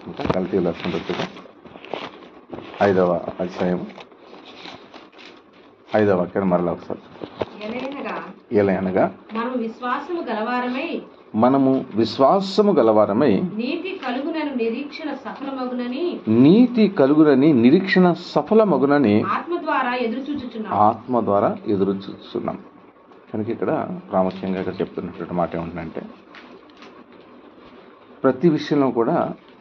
ఇంకా కల్తీ రాసిన పత్రిక ఐదవ అధ్యాయం ఐదవ వాక్యాన్ని మరలా ఒకసారి ఎలయనగా ఎలా అనగా మనం విశ్వాసము గలవారమై మనము విశ్వాసము గలవారమై నీతి కలుగునను నిరీక్షణ సఫలమగునని నీతి కలుగునని నిరీక్షణ సఫలమగునని ఆత్మ ద్వారా ఎదురు చూచుచున్నాం ఆత్మ ద్వారా ఎదురు చూస్తున్నాం కనుక ఇక్కడ ప్రాముఖ్యంగా ఇక్కడ చెప్తున్నటువంటి మాట ఏమిటంటే ప్రతి విషయంలో కూడా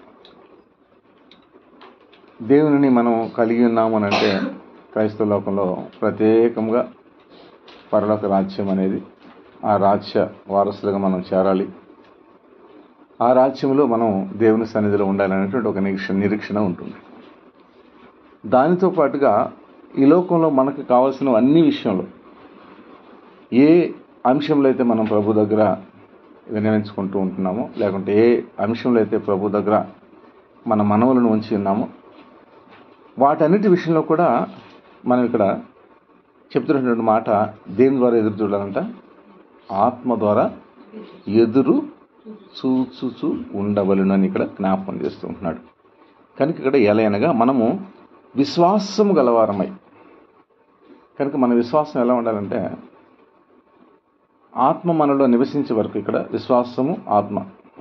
దేవునిని మనం కలిగి ఉన్నాము అని అంటే క్రైస్తవ లోకంలో ప్రత్యేకంగా పరలోక రాజ్యం అనేది ఆ రాజ్య వారసులుగా మనం చేరాలి ఆ రాజ్యంలో మనం దేవుని సన్నిధిలో ఉండాలనేటువంటి ఒక నిరీక్షణ నిరీక్షణ ఉంటుంది దానితో పాటుగా ఈ లోకంలో మనకు కావాల్సిన అన్ని విషయంలో ఏ అంశంలో అయితే మనం ప్రభు దగ్గర వినవించుకుంటూ ఉంటున్నామో లేకుంటే ఏ అంశంలో అయితే ప్రభు దగ్గర మన మనవులను ఉంచి ఉన్నామో వాటన్నిటి విషయంలో కూడా మనం ఇక్కడ చెప్తున్నటువంటి మాట దేని ద్వారా ఎదురు చూడాలంట ఆత్మ ద్వారా ఎదురు చూచుచు ఉండవలను అని ఇక్కడ జ్ఞాపకం చేస్తూ ఉంటున్నాడు కనుక ఇక్కడ ఎలయనగా మనము విశ్వాసము గలవారమై కనుక మన విశ్వాసం ఎలా ఉండాలంటే ఆత్మ మనలో నివసించే వరకు ఇక్కడ విశ్వాసము ఆత్మ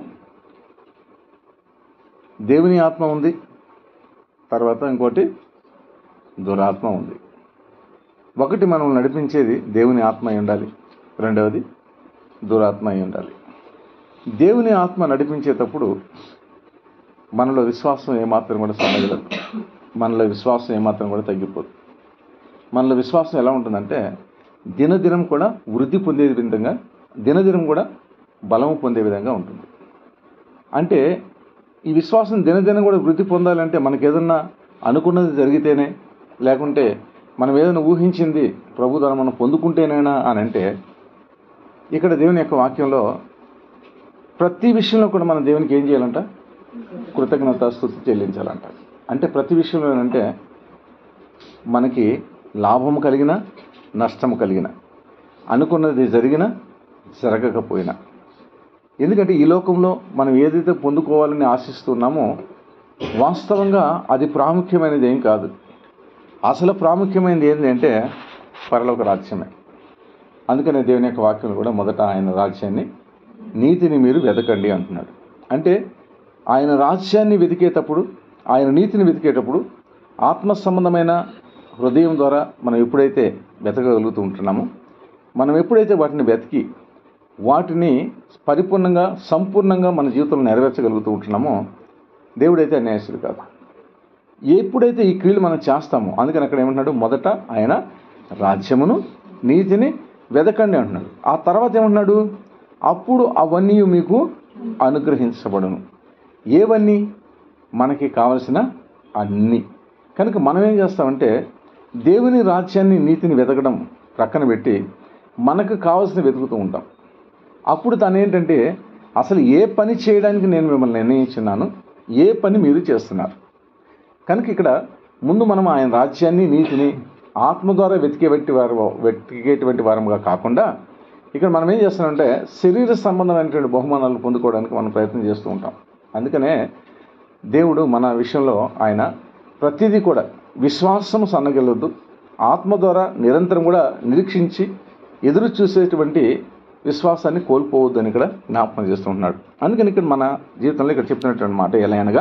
దేవుని ఆత్మ ఉంది తర్వాత ఇంకోటి దురాత్మ ఉంది ఒకటి మనం నడిపించేది దేవుని ఆత్మ అయి ఉండాలి రెండవది దురాత్మ అయి ఉండాలి దేవుని ఆత్మ నడిపించేటప్పుడు మనలో విశ్వాసం ఏమాత్రం కూడా సన్నగలదు మనలో విశ్వాసం ఏమాత్రం కూడా తగ్గిపోదు మనలో విశ్వాసం ఎలా ఉంటుందంటే దినదినం కూడా వృద్ధి పొందే విధంగా దినదినం కూడా బలము పొందే విధంగా ఉంటుంది అంటే ఈ విశ్వాసం దినదినం కూడా వృద్ధి పొందాలంటే మనకి ఏదన్నా అనుకున్నది జరిగితేనే లేకుంటే మనం ఏదైనా ఊహించింది ప్రభు ద్వారా మనం పొందుకుంటేనేనా అని అంటే ఇక్కడ దేవుని యొక్క వాక్యంలో ప్రతి విషయంలో కూడా మనం దేవునికి ఏం చేయాలంట కృతజ్ఞత స్థుతి చెల్లించాలంట అంటే ప్రతి విషయంలో ఏంటంటే మనకి లాభం కలిగిన నష్టం కలిగిన అనుకున్నది జరిగిన జరగకపోయినా ఎందుకంటే ఈ లోకంలో మనం ఏదైతే పొందుకోవాలని ఆశిస్తున్నామో వాస్తవంగా అది ప్రాముఖ్యమైనది ఏం కాదు అసలు ప్రాముఖ్యమైనది ఏంటి అంటే పరలోక రాజ్యమే అందుకనే దేవుని యొక్క వాక్యం కూడా మొదట ఆయన రాజ్యాన్ని నీతిని మీరు వెతకండి అంటున్నాడు అంటే ఆయన రాజ్యాన్ని వెతికేటప్పుడు ఆయన నీతిని వెతికేటప్పుడు ఆత్మ సంబంధమైన హృదయం ద్వారా మనం ఎప్పుడైతే వెతకగలుగుతూ ఉంటున్నామో మనం ఎప్పుడైతే వాటిని వెతికి వాటిని పరిపూర్ణంగా సంపూర్ణంగా మన జీవితంలో నెరవేర్చగలుగుతూ ఉంటున్నామో దేవుడైతే అన్యాయస్తుడు కాదు ఎప్పుడైతే ఈ క్రియలు మనం చేస్తామో అందుకని అక్కడ ఏమంటున్నాడు మొదట ఆయన రాజ్యమును నీతిని వెదకండి అంటున్నాడు ఆ తర్వాత ఏమంటున్నాడు అప్పుడు అవన్నీ మీకు అనుగ్రహించబడును ఏవన్నీ మనకి కావలసిన అన్నీ కనుక మనం ఏం చేస్తామంటే దేవుని రాజ్యాన్ని నీతిని వెతకడం ప్రక్కన పెట్టి మనకు కావాల్సిన వెతుకుతూ ఉంటాం అప్పుడు తను ఏంటంటే అసలు ఏ పని చేయడానికి నేను మిమ్మల్ని నిర్ణయించున్నాను ఏ పని మీరు చేస్తున్నారు కనుక ఇక్కడ ముందు మనం ఆయన రాజ్యాన్ని నీతిని ఆత్మ ద్వారా వెతికేటువంటి వారు వెతికేటువంటి వారముగా కాకుండా ఇక్కడ మనం ఏం చేస్తున్నామంటే శరీర సంబంధమైనటువంటి బహుమానాలు పొందుకోవడానికి మనం ప్రయత్నం చేస్తూ ఉంటాం అందుకనే దేవుడు మన విషయంలో ఆయన ప్రతిదీ కూడా విశ్వాసం సన్నగిల్లొద్దు ఆత్మ ద్వారా నిరంతరం కూడా నిరీక్షించి ఎదురు చూసేటువంటి విశ్వాసాన్ని కోల్పోవద్దు అని ఇక్కడ జ్ఞాపకం చేస్తుంటున్నాడు అందుకని ఇక్కడ మన జీవితంలో ఇక్కడ చెప్తున్నటువంటి మాట ఎలా అనగా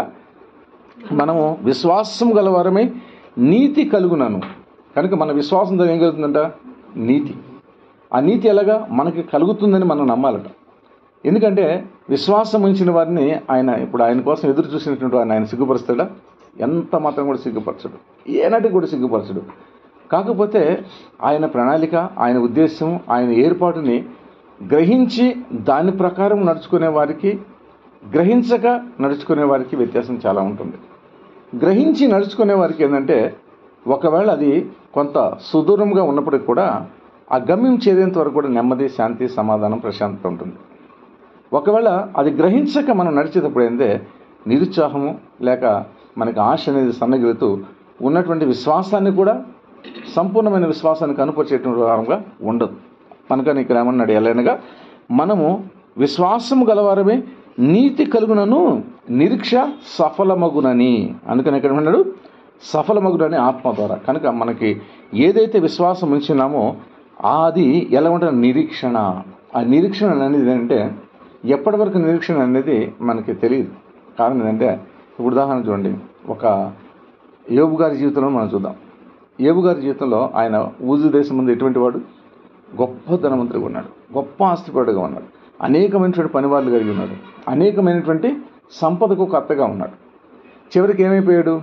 మనము విశ్వాసం గలవారమై నీతి కలుగునను కనుక మన విశ్వాసంతో ఏం కలుగుతుందంట నీతి ఆ నీతి ఎలాగా మనకి కలుగుతుందని మనం నమ్మాలట ఎందుకంటే విశ్వాసం ఉంచిన వారిని ఆయన ఇప్పుడు ఆయన కోసం ఎదురు చూసినటువంటి వారిని ఆయన సిగ్గుపరుస్తాడా ఎంత మాత్రం కూడా సిగ్గుపరచడు ఏనాటికి కూడా సిగ్గుపరచడు కాకపోతే ఆయన ప్రణాళిక ఆయన ఉద్దేశం ఆయన ఏర్పాటుని గ్రహించి దాని ప్రకారం నడుచుకునే వారికి గ్రహించక నడుచుకునే వారికి వ్యత్యాసం చాలా ఉంటుంది గ్రహించి నడుచుకునే వారికి ఏంటంటే ఒకవేళ అది కొంత సుదూరంగా ఉన్నప్పటికి కూడా ఆ గమ్యం చేరేంత వరకు కూడా నెమ్మది శాంతి సమాధానం ప్రశాంతత ఉంటుంది ఒకవేళ అది గ్రహించక మనం నడిచేటప్పుడు ఏంటంటే నిరుత్సాహము లేక మనకి ఆశ అనేది సన్నగిలుతూ ఉన్నటువంటి విశ్వాసాన్ని కూడా సంపూర్ణమైన విశ్వాసాన్ని కనుపరిచేటువంటి వారంగా ఉండదు కనుక ఇక్కడ ఏమన్నాడు ఎలానగా మనము విశ్వాసము గలవారమే నీతి కలుగునను నిరీక్ష సఫలమగునని అందుకని ఎక్కడ ఉన్నాడు సఫలమగునని ఆత్మ ద్వారా కనుక మనకి ఏదైతే విశ్వాసం ఉంచున్నామో అది ఎలా ఉంటుంది నిరీక్షణ ఆ నిరీక్షణ అనేది ఏంటంటే ఎప్పటి వరకు నిరీక్షణ అనేది మనకి తెలియదు కారణం ఏంటంటే ఇప్పుడు ఉదాహరణ చూడండి ఒక యోబు గారి జీవితంలో మనం చూద్దాం యోబు గారి జీవితంలో ఆయన ఊజు దేశం ముందు ఎటువంటి వాడు గొప్ప ధనవంతుడిగా ఉన్నాడు గొప్ప ఆస్తిపరుడుగా ఉన్నాడు అనేకమైనటువంటి పనివాళ్ళు కలిగి ఉన్నాడు అనేకమైనటువంటి సంపదకు కర్తగా ఉన్నాడు చివరికి ఏమైపోయాడు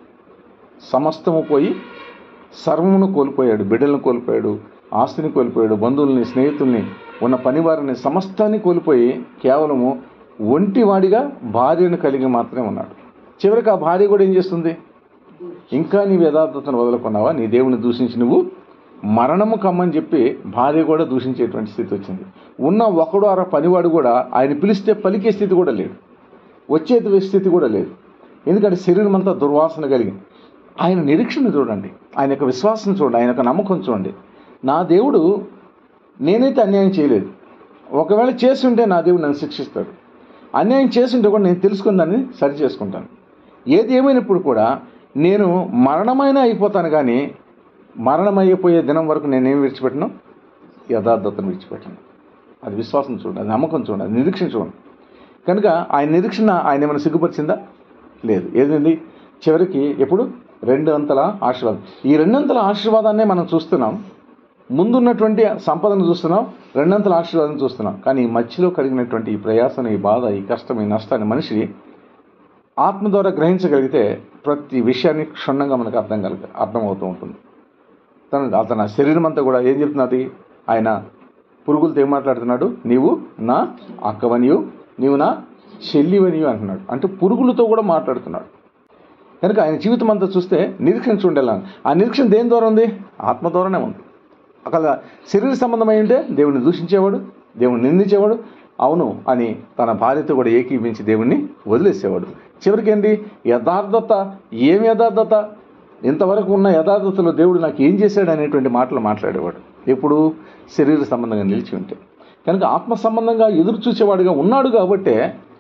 సమస్తము పోయి సర్వమును కోల్పోయాడు బిడ్డలను కోల్పోయాడు ఆస్తిని కోల్పోయాడు బంధువుల్ని స్నేహితుల్ని ఉన్న పనివారిని సమస్తాన్ని కోల్పోయి కేవలము ఒంటివాడిగా భార్యను కలిగి మాత్రమే ఉన్నాడు చివరికి ఆ భార్య కూడా ఏం చేస్తుంది ఇంకా నీ యథార్థతను వదులుకున్నావా నీ దేవుని దూషించి నువ్వు మరణము కమ్మని చెప్పి భార్య కూడా దూషించేటువంటి స్థితి వచ్చింది ఉన్న ఒకడు అర పనివాడు కూడా ఆయన పిలిస్తే పలికే స్థితి కూడా లేడు వచ్చే స్థితి కూడా లేదు ఎందుకంటే శరీరం అంతా దుర్వాసన కలిగింది ఆయన నిరీక్షణ చూడండి ఆయన యొక్క విశ్వాసం చూడండి ఆయన యొక్క నమ్మకం చూడండి నా దేవుడు నేనైతే అన్యాయం చేయలేదు ఒకవేళ చేస్తుంటే నా దేవుడు నన్ను శిక్షిస్తాడు అన్యాయం చేస్తుంటే కూడా నేను తెలుసుకుని దాన్ని సరి చేసుకుంటాను ఏది ఏమైనప్పుడు కూడా నేను మరణమైన అయిపోతాను కానీ మరణమైపోయే దినం వరకు నేనేం విడిచిపెట్టను యథార్థతను విడిచిపెట్టను అది విశ్వాసం చూడండి అది నమ్మకం చూడండి అది నిరీక్షణ చూడండి కనుక ఆయన నిరీక్షణ ఆయన ఏమైనా సిగ్గుపరిచిందా లేదు ఏదండి చివరికి ఎప్పుడు రెండు అంతల ఆశీర్వాదం ఈ రెండంతల ఆశీర్వాదాన్నే మనం చూస్తున్నాం ముందున్నటువంటి సంపదను చూస్తున్నాం రెండంతల ఆశీర్వాదం చూస్తున్నాం కానీ ఈ మధ్యలో కలిగినటువంటి ఈ ప్రయాసం ఈ బాధ ఈ కష్టం ఈ నష్టాన్ని మనిషి ఆత్మ ద్వారా గ్రహించగలిగితే ప్రతి విషయాన్ని క్షుణ్ణంగా మనకు అర్థం కలగ అర్థమవుతూ ఉంటుంది తన అతని శరీరం అంతా కూడా ఏం చెప్తున్నది ఆయన పురుగులతో ఏం మాట్లాడుతున్నాడు నీవు నా అక్కవనియు నీవు నా చెల్లివనియు అంటున్నాడు అంటే పురుగులతో కూడా మాట్లాడుతున్నాడు కనుక ఆయన జీవితం అంతా చూస్తే నిరీక్షణ చూడాలని ఆ నిరీక్షణ దేని ద్వారా ఉంది ఆత్మ ద్వారానే ఉంది అక్కడ శరీర సంబంధమై ఉంటే దేవుని దూషించేవాడు దేవుని నిందించేవాడు అవును అని తన భార్యతో కూడా ఏకీభించి దేవుణ్ణి వదిలేసేవాడు చివరికి ఏంటి యథార్థత ఏం యథార్థత ఇంతవరకు ఉన్న యథార్థతలో దేవుడు నాకు ఏం చేశాడు అనేటువంటి మాటలు మాట్లాడేవాడు ఎప్పుడు శరీర సంబంధంగా నిలిచి ఉంటే కనుక ఆత్మ సంబంధంగా ఎదురు చూసేవాడిగా ఉన్నాడు కాబట్టే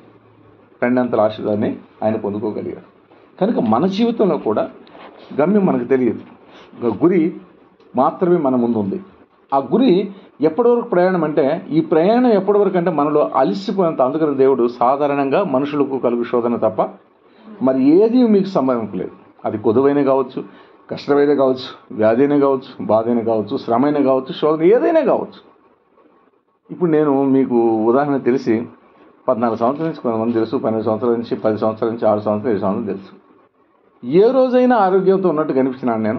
రెండంతల ఆశీర్వాదాన్ని ఆయన పొందుకోగలిగాడు కనుక మన జీవితంలో కూడా గమ్యం మనకు తెలియదు ఒక గురి మాత్రమే మన ముందు ఉంది ఆ గురి ఎప్పటి వరకు ప్రయాణం అంటే ఈ ప్రయాణం ఎప్పటి వరకు అంటే మనలో అలసిపోయినంత అందుకని దేవుడు సాధారణంగా మనుషులకు కలుగు శోధన తప్ప మరి ఏది మీకు సంభవింపు లేదు అది కొదువైన కావచ్చు కష్టమైన కావచ్చు వ్యాధి అయినా కావచ్చు బాధ అయినా కావచ్చు శ్రమ అయినా కావచ్చు శోధన ఏదైనా కావచ్చు ఇప్పుడు నేను మీకు ఉదాహరణ తెలిసి పద్నాలుగు సంవత్సరాల నుంచి కొంతమంది తెలుసు పన్నెండు సంవత్సరాల నుంచి పది సంవత్సరాల నుంచి ఆరు సంవత్సరాలు ఏడు సంవత్సరాలు తెలుసు ఏ రోజైనా ఆరోగ్యంతో ఉన్నట్టు కనిపించినాను నేను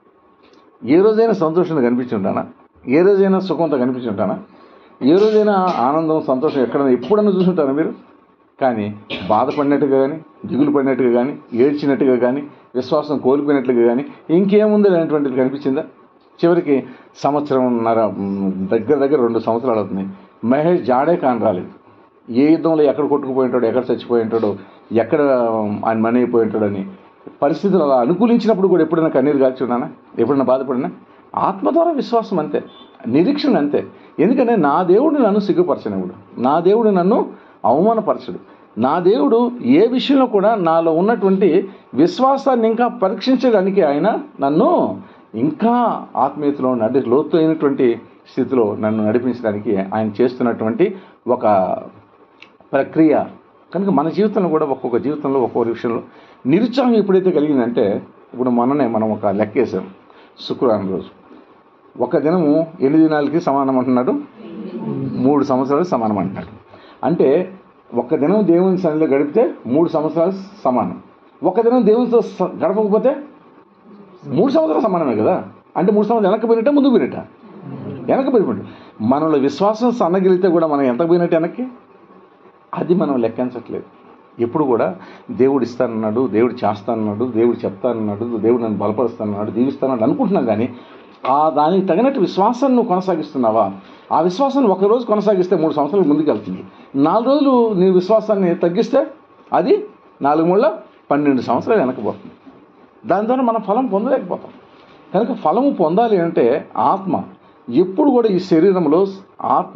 ఏ రోజైనా సంతోషంగా కనిపించి ఉంటానా ఏ రోజైనా సుఖంతో కనిపించి ఉంటానా ఏ రోజైనా ఆనందం సంతోషం ఎక్కడైనా ఎప్పుడైనా చూసుంటారా మీరు కానీ బాధపడినట్టుగా కానీ దిగులు పడినట్టుగా కానీ ఏడ్చినట్టుగా కానీ విశ్వాసం కోల్పోయినట్లుగా కానీ ఇంకేముంది అనేటువంటిది కనిపించిందా చివరికి సంవత్సరంన్నర మ్, దగ్గర దగ్గర రెండు సంవత్సరాలు అవుతుంది మహేష్ జాడే కాని రాలేదు ఏ యుద్ధంలో ఎక్కడ కొట్టుకుపోయి ఉంటాడో ఎక్కడ చచ్చిపోయి ఉంటాడో ఎక్కడ ఆయన మనీ అయిపోయి ఉంటాడని పరిస్థితులు అలా అనుకూలించినప్పుడు కూడా ఎప్పుడైనా కన్నీరు కాల్చి ఉన్నానా ఎప్పుడైనా బాధపడినా ఆత్మ ద్వారా విశ్వాసం అంతే నిరీక్షణ అంతే ఎందుకంటే నా దేవుడు నన్ను సిగ్గుపరచనివ్వడు నా దేవుడు నన్ను అవమానపరచడు నా దేవుడు ఏ విషయంలో కూడా నాలో ఉన్నటువంటి విశ్వాసాన్ని ఇంకా పరీక్షించడానికి ఆయన నన్ను ఇంకా ఆత్మీయతలో నడి లోతైనటువంటి స్థితిలో నన్ను నడిపించడానికి ఆయన చేస్తున్నటువంటి ఒక ప్రక్రియ కనుక మన జీవితంలో కూడా ఒక్కొక్క జీవితంలో ఒక్కొక్క విషయంలో నిరుత్సాహం ఎప్పుడైతే కలిగిందంటే ఇప్పుడు మొన్ననే మనం ఒక లెక్క వేసాం శుక్రవారం రోజు ఒక దినము ఎన్ని దినాలకి సమానం అంటున్నాడు మూడు సంవత్సరాలు సమానం అంటున్నాడు అంటే ఒక దినం దేవుని సన్నిధిలో గడిపితే మూడు సంవత్సరాలు సమానం ఒక దినం దేవునితో స- గడపకపోతే మూడు సంవత్సరాలు సమానమే కదా అంటే మూడు సంవత్సరాలు వెనక్కి పోయినట్ట ముందు పోయినట్ట వెనక్కి పోయినట్టు మనలో విశ్వాసం సన్నగిలితే కూడా మనం ఎంత పోయినట్టు వెనక్కి అది మనం లెక్కించట్లేదు ఎప్పుడు కూడా దేవుడు ఇస్తానన్నాడు దేవుడు చేస్తానన్నాడు దేవుడు చెప్తానన్నాడు దేవుడు నన్ను బలపరుస్తానన్నాడు దీవిస్తానన్నాడు అనుకుంటున్నాం కానీ ఆ దానికి తగినట్టు విశ్వాసాన్ని నువ్వు కొనసాగిస్తున్నావా ఆ విశ్వాసాన్ని ఒక రోజు కొనసాగిస్తే మూడు సంవత్సరాలు ముందుకు వెళ్తుంది నాలుగు రోజులు నీ విశ్వాసాన్ని తగ్గిస్తే అది నాలుగు మూడుల పన్నెండు సంవత్సరాలు వెనకపోతుంది దాని ద్వారా మనం ఫలం పొందలేకపోతాం కనుక ఫలము పొందాలి అంటే ఆత్మ ఎప్పుడు కూడా ఈ శరీరంలో ఆత్మ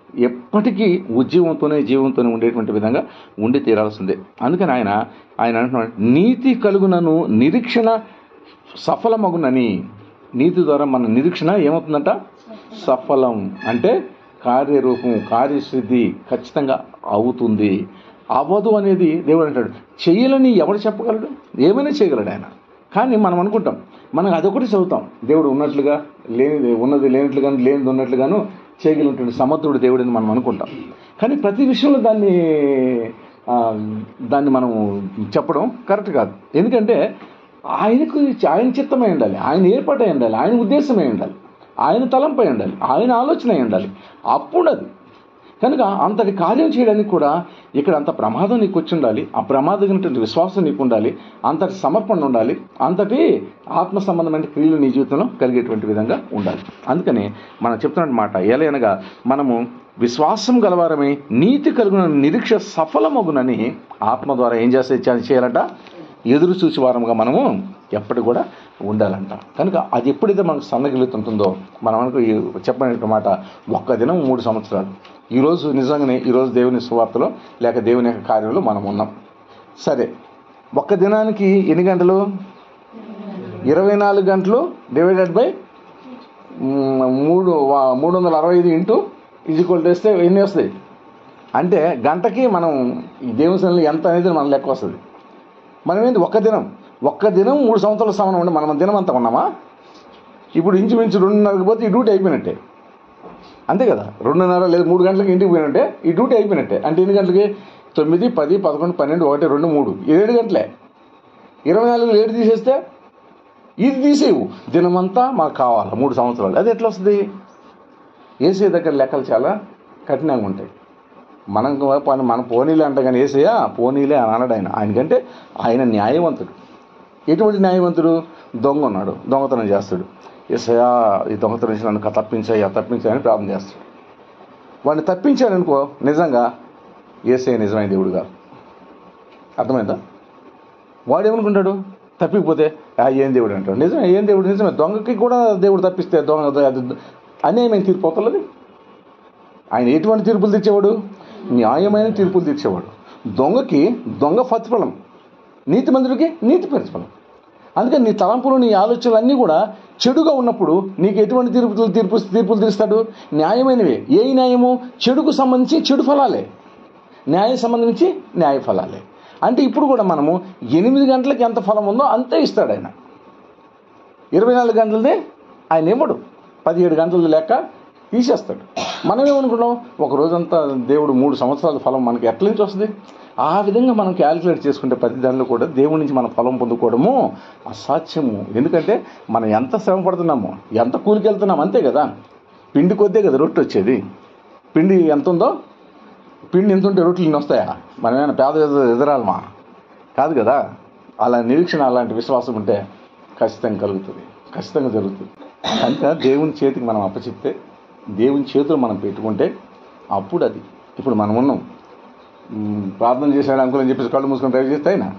ఎప్పటికీ ఉద్యమంతోనే జీవంతోనే ఉండేటువంటి విధంగా ఉండి తీరాల్సిందే అందుకని ఆయన ఆయన అంటున్నాడు నీతి కలుగునను నిరీక్షణ సఫలమగునని నీతి ద్వారా మన నిరీక్షణ ఏమవుతుందంట సఫలం అంటే కార్యరూపం కార్యసిద్ధి ఖచ్చితంగా అవుతుంది అవ్వదు అనేది దేవుడు అంటాడు చెయ్యాలని ఎవడు చెప్పగలడు ఏమైనా చేయగలడు ఆయన కానీ మనం అనుకుంటాం మనం అదొకటి చదువుతాం దేవుడు ఉన్నట్లుగా లేని ఉన్నది లేనట్లుగాను లేనిది ఉన్నట్లుగాను చేయగలిగినటువంటి సమర్థుడు దేవుడని మనం అనుకుంటాం కానీ ప్రతి విషయంలో దాన్ని ఆ, దాన్ని మనం చెప్పడం కరెక్ట్ కాదు ఎందుకంటే ఆయనకు ఆయన చిత్తమై ఉండాలి ఆయన ఏర్పాటై ఉండాలి ఆయన ఉద్దేశమై ఉండాలి ఆయన తలంపై ఉండాలి ఆయన ఆలోచన అయి ఉండాలి అప్పుడు అది కనుక అంతటి కార్యం చేయడానికి కూడా ఇక్కడ అంత ప్రమాదం నీకు వచ్చి ఉండాలి ఆ ప్రమాదమైనటువంటి విశ్వాసం నీకు ఉండాలి అంతటి సమర్పణ ఉండాలి అంతటి ఆత్మ సంబంధమైన క్రియలు నీ జీవితంలో కలిగేటువంటి విధంగా ఉండాలి అందుకని మనం చెప్తున్న మాట ఎలయనగా మనము విశ్వాసం గలవారమై నీతి కలుగున నిరీక్ష సఫలమగునని ఆత్మ ద్వారా ఏం చేస్తే చేయాలంట ఎదురు చూసి వారంగా మనము ఎప్పటి కూడా ఉండాలంట కనుక అది ఎప్పుడైతే మనకు సన్నగిలుతుంటుందో మనం అనుకో ఈ చెప్పిన మాట ఒక్క దినం మూడు సంవత్సరాలు ఈరోజు నిజంగానే ఈరోజు దేవుని సువార్తలో లేక దేవుని యొక్క కార్యంలో మనం ఉన్నాం సరే ఒక్క దినానికి ఎన్ని గంటలు ఇరవై నాలుగు గంటలు డివైడెడ్ బై మూడు వా- మూడు వందల అరవై ఐదు ఇంటూ ఈజ్వల్ చేస్తే ఎన్ని వస్తాయి అంటే గంటకి మనం ఈ దేవుని సన్నిధిలో ఎంత అనేది మన లెక్క వస్తుంది మనం ఏంటి ఒక్క దినం ఒక్క దినం మూడు సంవత్సరాల సమానం ఉండి మనం దినం అంతా ఉన్నామా ఇప్పుడు ఇంచుమించు రెండున్నరకి పోతే ఈ డ్యూటీ అయిపోయినట్టే అంతే కదా రెండున్నర లేదు మూడు గంటలకు ఇంటికి పోయినట్టే ఈ డ్యూటీ అయిపోయినట్టే అంటే ఎన్ని గంటలకి తొమ్మిది పది పదకొండు పన్నెండు ఒకటి రెండు మూడు ఏడు గంటలే ఇరవై నాలుగు ఏడు తీసేస్తే ఇది తీసేవు దినమంతా మాకు కావాలి మూడు సంవత్సరాలు అది ఎట్లా వస్తుంది ఏసీ దగ్గర లెక్కలు చాలా కఠినంగా ఉంటాయి మనం పని మన పోనీలే అంట కానీ ఏసయ్యా పోనీలే అని అనడు ఆయన ఆయనకంటే ఆయన న్యాయవంతుడు ఎటువంటి న్యాయవంతుడు దొంగ ఉన్నాడు దొంగతనం చేస్తాడు ఏసయ్యా ఈ దొంగతనం నుంచి నన్ను తప్పించాయా తప్పించాయని ప్రార్థన చేస్తాడు వాడిని తప్పించాడు అనుకో నిజంగా ఏసయ్య నిజమైన దేవుడు కాదు అర్థమైందా వాడు ఏమనుకుంటాడు తప్పిపోతే "ఆ, ఏం దేవుడు అంటాడు నిజమే ఏం దేవుడు నిజమే దొంగకి కూడా దేవుడు తప్పిస్తే దొంగ అది అన్యాయమైన తీర్పు అవుతుంది ఆయన ఎటువంటి తీర్పులు తెచ్చేవాడు న్యాయమైన తీర్పులు తెచ్చేవాడు దొంగకి దొంగ ప్రతిఫలం నీతి మంత్రుడికి నీతి ప్రతిఫలం అందుకని నీ తలంపులు నీ ఆలోచనలు అన్నీ కూడా చెడుగా ఉన్నప్పుడు నీకు ఎటువంటి తీర్పులు తీర్పు తీర్పులు తీస్తాడు న్యాయమైనవే ఏ న్యాయము చెడుకు సంబంధించి చెడు ఫలాలే న్యాయం సంబంధించి న్యాయ ఫలాలే అంటే ఇప్పుడు కూడా మనము ఎనిమిది గంటలకు ఎంత ఫలం ఉందో అంతే ఇస్తాడు ఆయన ఇరవై నాలుగు గంటలదే ఆయన ఇవ్వడు పదిహేడు గంటల లెక్క తీసేస్తాడు మనం ఏమనుకున్నాం ఒక రోజంతా దేవుడు మూడు సంవత్సరాల ఫలం మనకి ఎట్ల నుంచి వస్తుంది ఆ విధంగా మనం క్యాలిక్యులేట్ చేసుకుంటే ప్రతి దానిలో కూడా దేవుడి నుంచి మనం ఫలం పొందుకోవడము అసాధ్యము ఎందుకంటే మనం ఎంత శ్రమ పడుతున్నామో ఎంత కూలికి వెళ్తున్నాం అంతే కదా పిండి కొద్దే కదా రొట్టె వచ్చేది పిండి ఎంత ఉందో పిండి ఎంత ఉంటే రొట్టెలు ఇన్ని వస్తాయా మనం ఏమైనా పేద ఎద- ఎదరాలమా కాదు కదా అలా నిరీక్షణ అలాంటి విశ్వాసం ఉంటే ఖచ్చితంగా కలుగుతుంది ఖచ్చితంగా జరుగుతుంది కనుక దేవుని చేతికి మనం అప్పచెప్తే దేవుని చేతులు మనం పెట్టుకుంటే అప్పుడు అది ఇప్పుడు మనం ఉన్నాం మ్, ప్రార్థన చేశాడు అంకుల్ అని చెప్పేసి కళ్ళు మూసుకొని డ్రైవ్ చేస్తే అయినా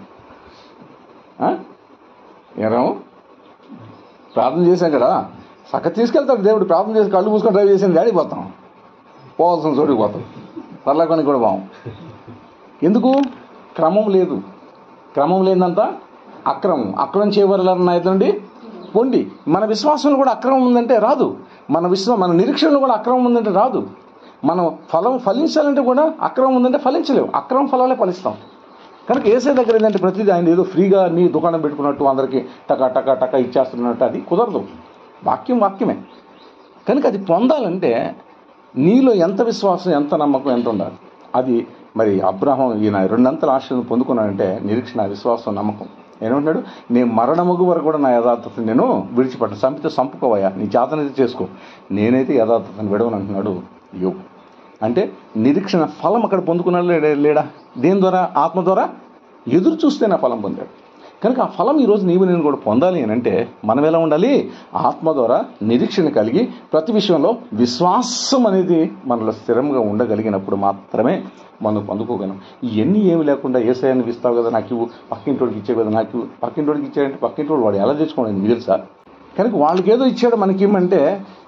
ఏరాము ప్రార్థన చేశాం కదా సక్క తీసుకెళ్తాడు దేవుడు ప్రార్థన చేసి కళ్ళు మూసుకొని డ్రైవ్ చేసిన డాడీ పోతాం పోవాల్సిన చోటుకి పోతాం పర్లాకొని కూడా బాం ఎందుకు క్రమం లేదు క్రమం లేదంతా అక్రమం అక్రమం చేయవలన ఎదుండి పొండి మన విశ్వాసంలో కూడా అక్రమం ఉందంటే రాదు మన విశ్వ మన నిరీక్షణలో కూడా అక్రమం ఉందంటే రాదు మనం ఫలం ఫలించాలంటే కూడా అక్రమం ఉందంటే ఫలించలేవు అక్రమం ఫలాలే ఫలిస్తాం కనుక ఏసే దగ్గర ఏంటంటే ప్రతిదీ ఆయన ఏదో ఫ్రీగా నీ దుకాణం పెట్టుకున్నట్టు అందరికీ టక టక టక ఇచ్చేస్తున్నట్టు అది కుదరదు వాక్యం వాక్యమే కనుక అది పొందాలంటే నీలో ఎంత విశ్వాసం ఎంత నమ్మకం ఎంత ఉండాలి అది మరి అబ్రహం ఈయన రెండంతల ఆశలను పొందుకున్నాడంటే నిరీక్షణ విశ్వాసం నమ్మకం ఏమంటున్నాడు నేను మరణముగు వరకు కూడా నా యథార్థతను నేను విడిచిపెట్టను సంపితే సంపుకోవయ్యా నీ చేతనైతే చేసుకో నేనైతే యథార్థతను విడవను అంటున్నాడు యోగు అంటే నిరీక్షణ ఫలం అక్కడ పొందుకున్నాడు లేడా లేడా దేని ద్వారా ఆత్మ ద్వారా ఎదురు చూస్తే నా ఫలం పొందాడు కనుక ఆ ఫలం ఈరోజు నీవు నేను కూడా పొందాలి అని అంటే మనం ఎలా ఉండాలి ఆత్మ ద్వారా నిరీక్షణ కలిగి ప్రతి విషయంలో విశ్వాసం అనేది మనలో స్థిరంగా ఉండగలిగినప్పుడు మాత్రమే మనం పొందుకోగలం ఇవన్నీ ఏమి లేకుండా ఏసయాన్ని ఇస్తావు కదా నాకు ఇవ్వు పక్కింటోడికి ఇచ్చే కదా నాకు ఇవ్వు పక్కింటోడికి ఇచ్చాడంటే పక్కింటోడు వాడు ఎలా తెచ్చుకోండి మీకు తెలుసా కనుక వాళ్ళకి ఏదో ఇచ్చాడు మనకి ఇమ్మంటే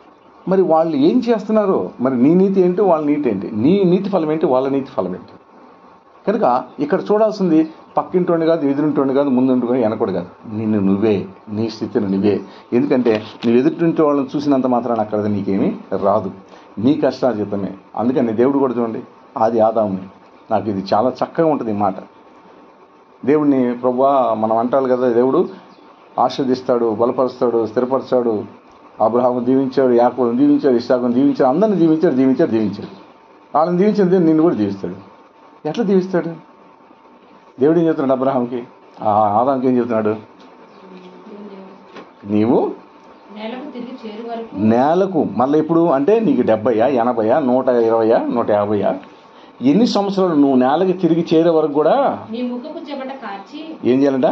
మరి వాళ్ళు ఏం చేస్తున్నారో మరి నీ నీతి ఏంటి వాళ్ళ నీతి ఏంటి నీ నీతి ఫలం ఏంటి వాళ్ళ నీతి ఫలం ఏంటి కనుక ఇక్కడ చూడాల్సింది పక్కింటోండి కాదు ఎదురింటోండి కాదు ముందుంటి కాదు వెనకడు కాదు నిన్ను నువ్వే నీ స్థితిని నువ్వే ఎందుకంటే నువ్వు ఎదుటింటి వాళ్ళని చూసినంత మాత్రాన అక్కడ నీకేమీ రాదు నీ కష్టార్జితమే అందుకని దేవుడు కూడా చూడండి ఆది ఆదాము నాకు ఇది చాలా చక్కగా ఉంటుంది ఈ మాట దేవుడిని ప్రభా మనం అంటారు కదా దేవుడు ఆస్వాదిస్తాడు బలపరుస్తాడు స్థిరపరుస్తాడు అబ్రహాము దీవించాడు యాకోబుని దీవించాడు ఇష్టాకుని దీవించాడు అందరిని దీవించాడు దీవించాడు దీవించాడు వాళ్ళని దీవించిన దేవుడు నిన్ను కూడా దీవిస్తాడు ఎట్లా దీవిస్తాడు దేవుడు ఏం చెప్తున్నాడు అబ్రహాంకి ఆ ఆదాంకి ఏం చెప్తున్నాడు నీవు నెలకు తిరిగి చేరు వరకు నేలకు మళ్ళీ ఇప్పుడు అంటే నీకు డెబ్బయా ఎనభయా నూట ఇరవయా నూట యాభైయా ఎన్ని సంవత్సరాలు నువ్వు నేలకి తిరిగి చేరే వరకు కూడా నీ ముఖపు చెమట కార్చి ఏం చేయాలంట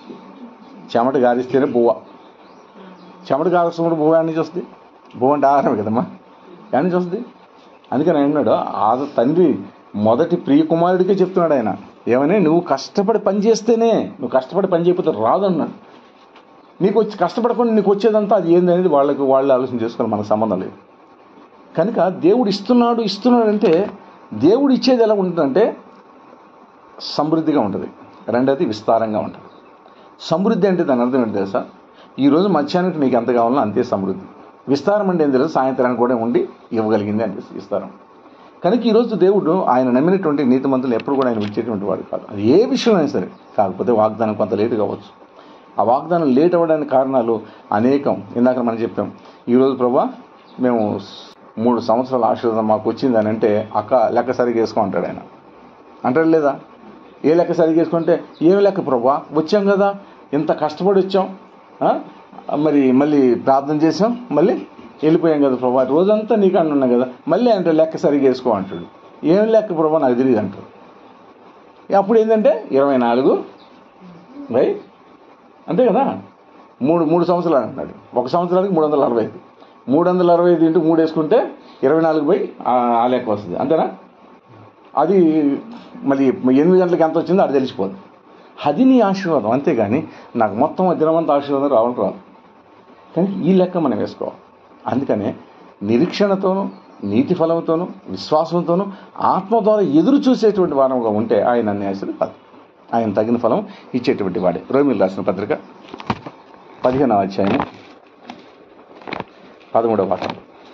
చెమట గారిస్తేనే బువ్వ చెమట గారిస్తున్నప్పుడు బువ్వ ఎక్కడి నుంచి వస్తుంది బువ్వ అంటే ఆహారమే కదమ్మా ఎక్కడి నుంచి వస్తుంది అందుకని ఆయన అన్నాడు ఆ తండ్రి మొదటి ప్రియ కుమారుడికే చెప్తున్నాడు ఆయన ఏమని నువ్వు కష్టపడి పని చేస్తేనే నువ్వు కష్టపడి పని చేయకపోతే రాదు అన్నాడు నీకు వచ్చి కష్టపడకుండా నీకు వచ్చేదంతా అది ఏందనేది వాళ్ళకి వాళ్ళు ఆలోచన చేసుకోవాలి మనకు సంబంధం లేదు కనుక దేవుడు ఇస్తున్నాడు ఇస్తున్నాడు అంటే దేవుడు ఇచ్చేది ఎలా ఉంటుందంటే సమృద్ధిగా ఉంటుంది రెండోది విస్తారంగా ఉంటుంది సమృద్ధి అంటే దాని అర్థం ఏంటి తెలుసా ఈరోజు మధ్యాహ్నానికి నీకు ఎంత కావాలో అంతే సమృద్ధి విస్తారం అంటే ఏం తెలుసు సాయంత్రానికి కూడా ఉండి ఇవ్వగలిగింది అంటే విస్తారం కనుక ఈరోజు దేవుడు ఆయన నమ్మినటువంటి నీతిమంతులు ఎప్పుడు కూడా ఆయన ఇచ్చేటువంటి వాడు కాదు అది ఏ విషయమైనా సరే కాకపోతే వాగ్దానం కొంత లేటు కావచ్చు ఆ వాగ్దానం లేట్ అవ్వడానికి కారణాలు అనేకం ఇందాక మనం చెప్పాం ఈరోజు ప్రభా మేము మూడు సంవత్సరాల ఆశీర్వాదం మాకు వచ్చింది అని అంటే అక్క లెక్క సరిగా వేసుకో అంటాడు ఆయన అంటాడు లేదా ఏ లెక్క సరిగా వేసుకుంటే ఏమి లెక్క ప్రభా వచ్చాం కదా ఇంత కష్టపడి వచ్చాం ఆ? మరి మళ్ళీ ప్రార్థన చేసాం మళ్ళీ వెళ్ళిపోయాం కదా ప్రభా రోజంతా నీకు అని ఉన్నా కదా మళ్ళీ అంటే లెక్క సరిగా వేసుకో అంటాడు ఏం లెక్క ప్రభా నాకు తెలియదు అంటాడు అప్పుడు ఏంటంటే ఇరవై నాలుగు బై అంతే కదా మూడు మూడు సంవత్సరాలు అంటున్నాడు ఒక సంవత్సరానికి మూడు వందల అరవై ఐదు మూడు వందల అరవై ఐదు ఇంటూ మూడు వేసుకుంటే ఇరవై నాలుగు బై ఆ- ఆ లెక్క వస్తుంది అంతేనా అది మళ్ళీ ఎనిమిది గంటలకు ఎంత వచ్చిందో అది తెలిసిపోదు అది నీ ఆశీర్వాదం అంతేగాని నాకు మొత్తం ఆ దినమంతా ఆశీర్వాదం రావడం రాదు కానీ ఈ లెక్క మనం వేసుకోవాలి అందుకనే నిరీక్షణతోనూ నీతి ఫలంతోనూ విశ్వాసంతోనూ ఆత్మ ద్వారా ఎదురు చూసేటువంటి వారంగా ఉంటే ఆయన అన్యాసులు కాదు ఆయన తగిన ఫలం ఇచ్చేటువంటి వాడే రోమిల్ రాసిన పత్రిక పదిహేనవ అధ్యాయం పదమూడవ వాక్యం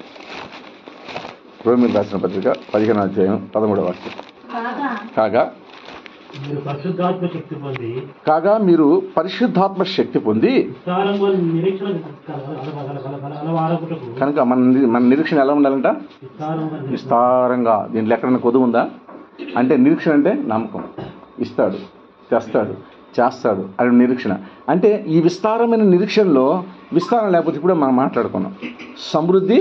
రోమిల్ రాసిన పత్రిక పదిహేనవ అధ్యాయం పదమూడవ వాక్యం కాగా కాగా మీరు పరిశుద్ధాత్మ శక్తి పొంది కాగా మీరు పరిశుద్ధాత్మ శక్తి పొంది విస్తారంగా నిరీక్షణ అలవారకుటకు కనుక మన ని- మన నిరీక్షణ ఎలా ఉండాలంట విస్తారంగా విస్తారంగా దీంట్లో ఎక్కడైనా కొదువు ఉందా అంటే నిరీక్షణ అంటే నమ్మకం ఇస్తాడు తెస్తాడు చేస్తాడు అని నిరీక్షణ అంటే ఈ విస్తారమైన నిరీక్షణలో విస్తారం లేకపోతే ఇప్పుడే మనం మాట్లాడుకున్నాం సమృద్ధి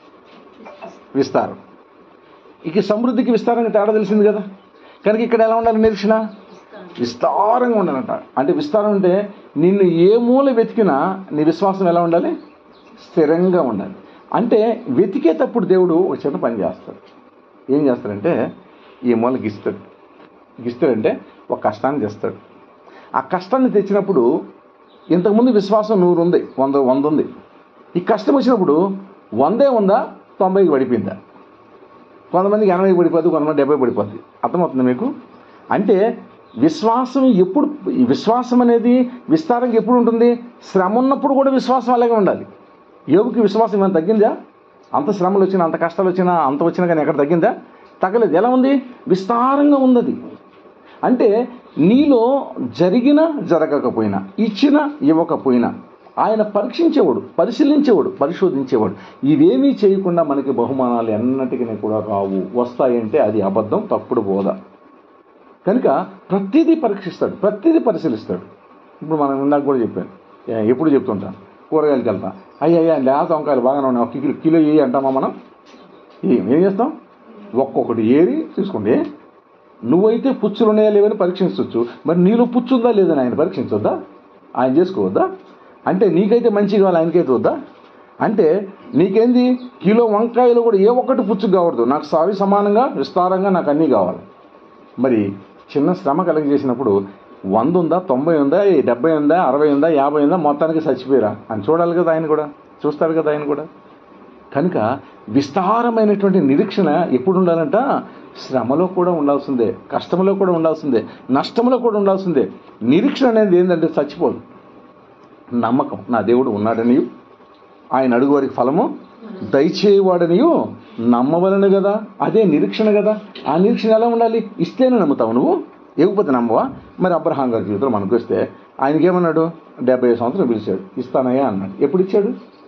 విస్తారం ఇక సమృద్ధికి విస్తారంగా తేడా తెలిసింది కదా కనుక ఇక్కడ ఎలా ఉండాలి నిరీక్షణ విస్తారంగా ఉండాలంట అంటే విస్తారం అంటే నిన్ను ఏ మూల వెతికినా నీ విశ్వాసం ఎలా ఉండాలి స్థిరంగా ఉండాలి అంటే వెతికేటప్పుడు దేవుడు ఒక చిన్న పని చేస్తాడు ఏం చేస్తాడంటే ఈ మూల గిస్తాడు గిస్తాడంటే ఒక కష్టాన్ని తెస్తాడు ఆ కష్టాన్ని తెచ్చినప్పుడు ఇంతకుముందు విశ్వాసం నూరు ఉంది వంద వంద ఉంది ఈ కష్టం వచ్చినప్పుడు వందే ఉందా తొంభైకి పడిపోయిందా కొంతమందికి ఎనభై పడిపోద్ది కొంతమంది డెబ్బై పడిపోద్ది అర్థమవుతుంది మీకు అంటే విశ్వాసం ఎప్పుడు ఈ విశ్వాసం అనేది విస్తారంగా ఎప్పుడు ఉంటుంది శ్రమ ఉన్నప్పుడు కూడా విశ్వాసం అలాగే ఉండాలి యోగుకి విశ్వాసం ఏమైనా తగ్గిందా అంత శ్రమలు వచ్చినా అంత కష్టాలు వచ్చినా అంత వచ్చినా కానీ ఎక్కడ తగ్గిందా తగ్గలేదు ఎలా ఉంది విస్తారంగా ఉంది అది అంటే నీలో జరిగిన జరగకపోయినా ఇచ్చిన ఇవ్వకపోయినా ఆయన పరీక్షించేవాడు పరిశీలించేవాడు పరిశోధించేవాడు ఇవేమీ చేయకుండా మనకి బహుమానాలు ఎన్నటికీ కూడా రావు వస్తాయంటే అది అబద్ధం తప్పుడు బోధ కనుక ప్రతిదీ పరీక్షిస్తాడు ప్రతిదీ పరిశీలిస్తాడు ఇప్పుడు మనం ఇందాక కూడా చెప్పాను ఏ- ఎప్పుడు చెప్తుంటాను కూరగాయలకి వెళ్తాం అయ్యా అయ్యా లేత వంకాయలు బాగానే ఉన్నాయి ఒక కిలో కిలో ఏ అంటామా మనం ఏం ఏం చేస్తాం ఒక్కొక్కటి ఏరి తీసుకోండి నువ్వైతే పుచ్చులు ఉన్నాయా లేవని పరీక్షించవచ్చు మరి నీలో పుచ్చు ఉందా లేదని ఆయన పరీక్షించొద్దా ఆయన చేసుకోవద్దా అంటే నీకైతే మంచి కావాలి ఆయనకైతే వద్దా అంటే నీకేంది కిలో వంకాయలు కూడా ఏ ఒక్కటి పుచ్చు కావద్దు నాకు సావి సమానంగా విస్తారంగా నాకు అన్నీ కావాలి మరి చిన్న శ్రమ కలిగజేసినప్పుడు వంద ఉందా తొంభై ఉందా ఈ డెబ్బై ఉందా అరవై ఉందా యాభై ఉందా మొత్తానికి చచ్చిపోయారా అని చూడాలి కదా ఆయన కూడా చూస్తాడు కదా ఆయన కూడా కనుక విస్తారమైనటువంటి నిరీక్షణ ఎప్పుడు ఉండాలంట శ్రమలో కూడా ఉండాల్సిందే కష్టంలో కూడా ఉండాల్సిందే నష్టంలో కూడా ఉండాల్సిందే నిరీక్షణ అనేది ఏంటంటే చచ్చిపోదు నమ్మకం నా దేవుడు ఉన్నాడనియు ఆయన అడుగు వారికి ఫలము దయచేయవాడనియు నమ్మవలను కదా అదే నిరీక్షణ కదా ఆ నిరీక్షణ ఎలా ఉండాలి ఇస్తేనే నమ్ముతావు నువ్వు ఇవ్వకపోతే నమ్మవా మరి అబ్రహాం గారి జీవితంలో మనకు వస్తే ఆయనకి ఏమన్నాడు డెబ్బై ఐదు సంవత్సరం పిలిచాడు ఇస్తానయ్యా అన్నాడు ఎప్పుడు ఇచ్చాడు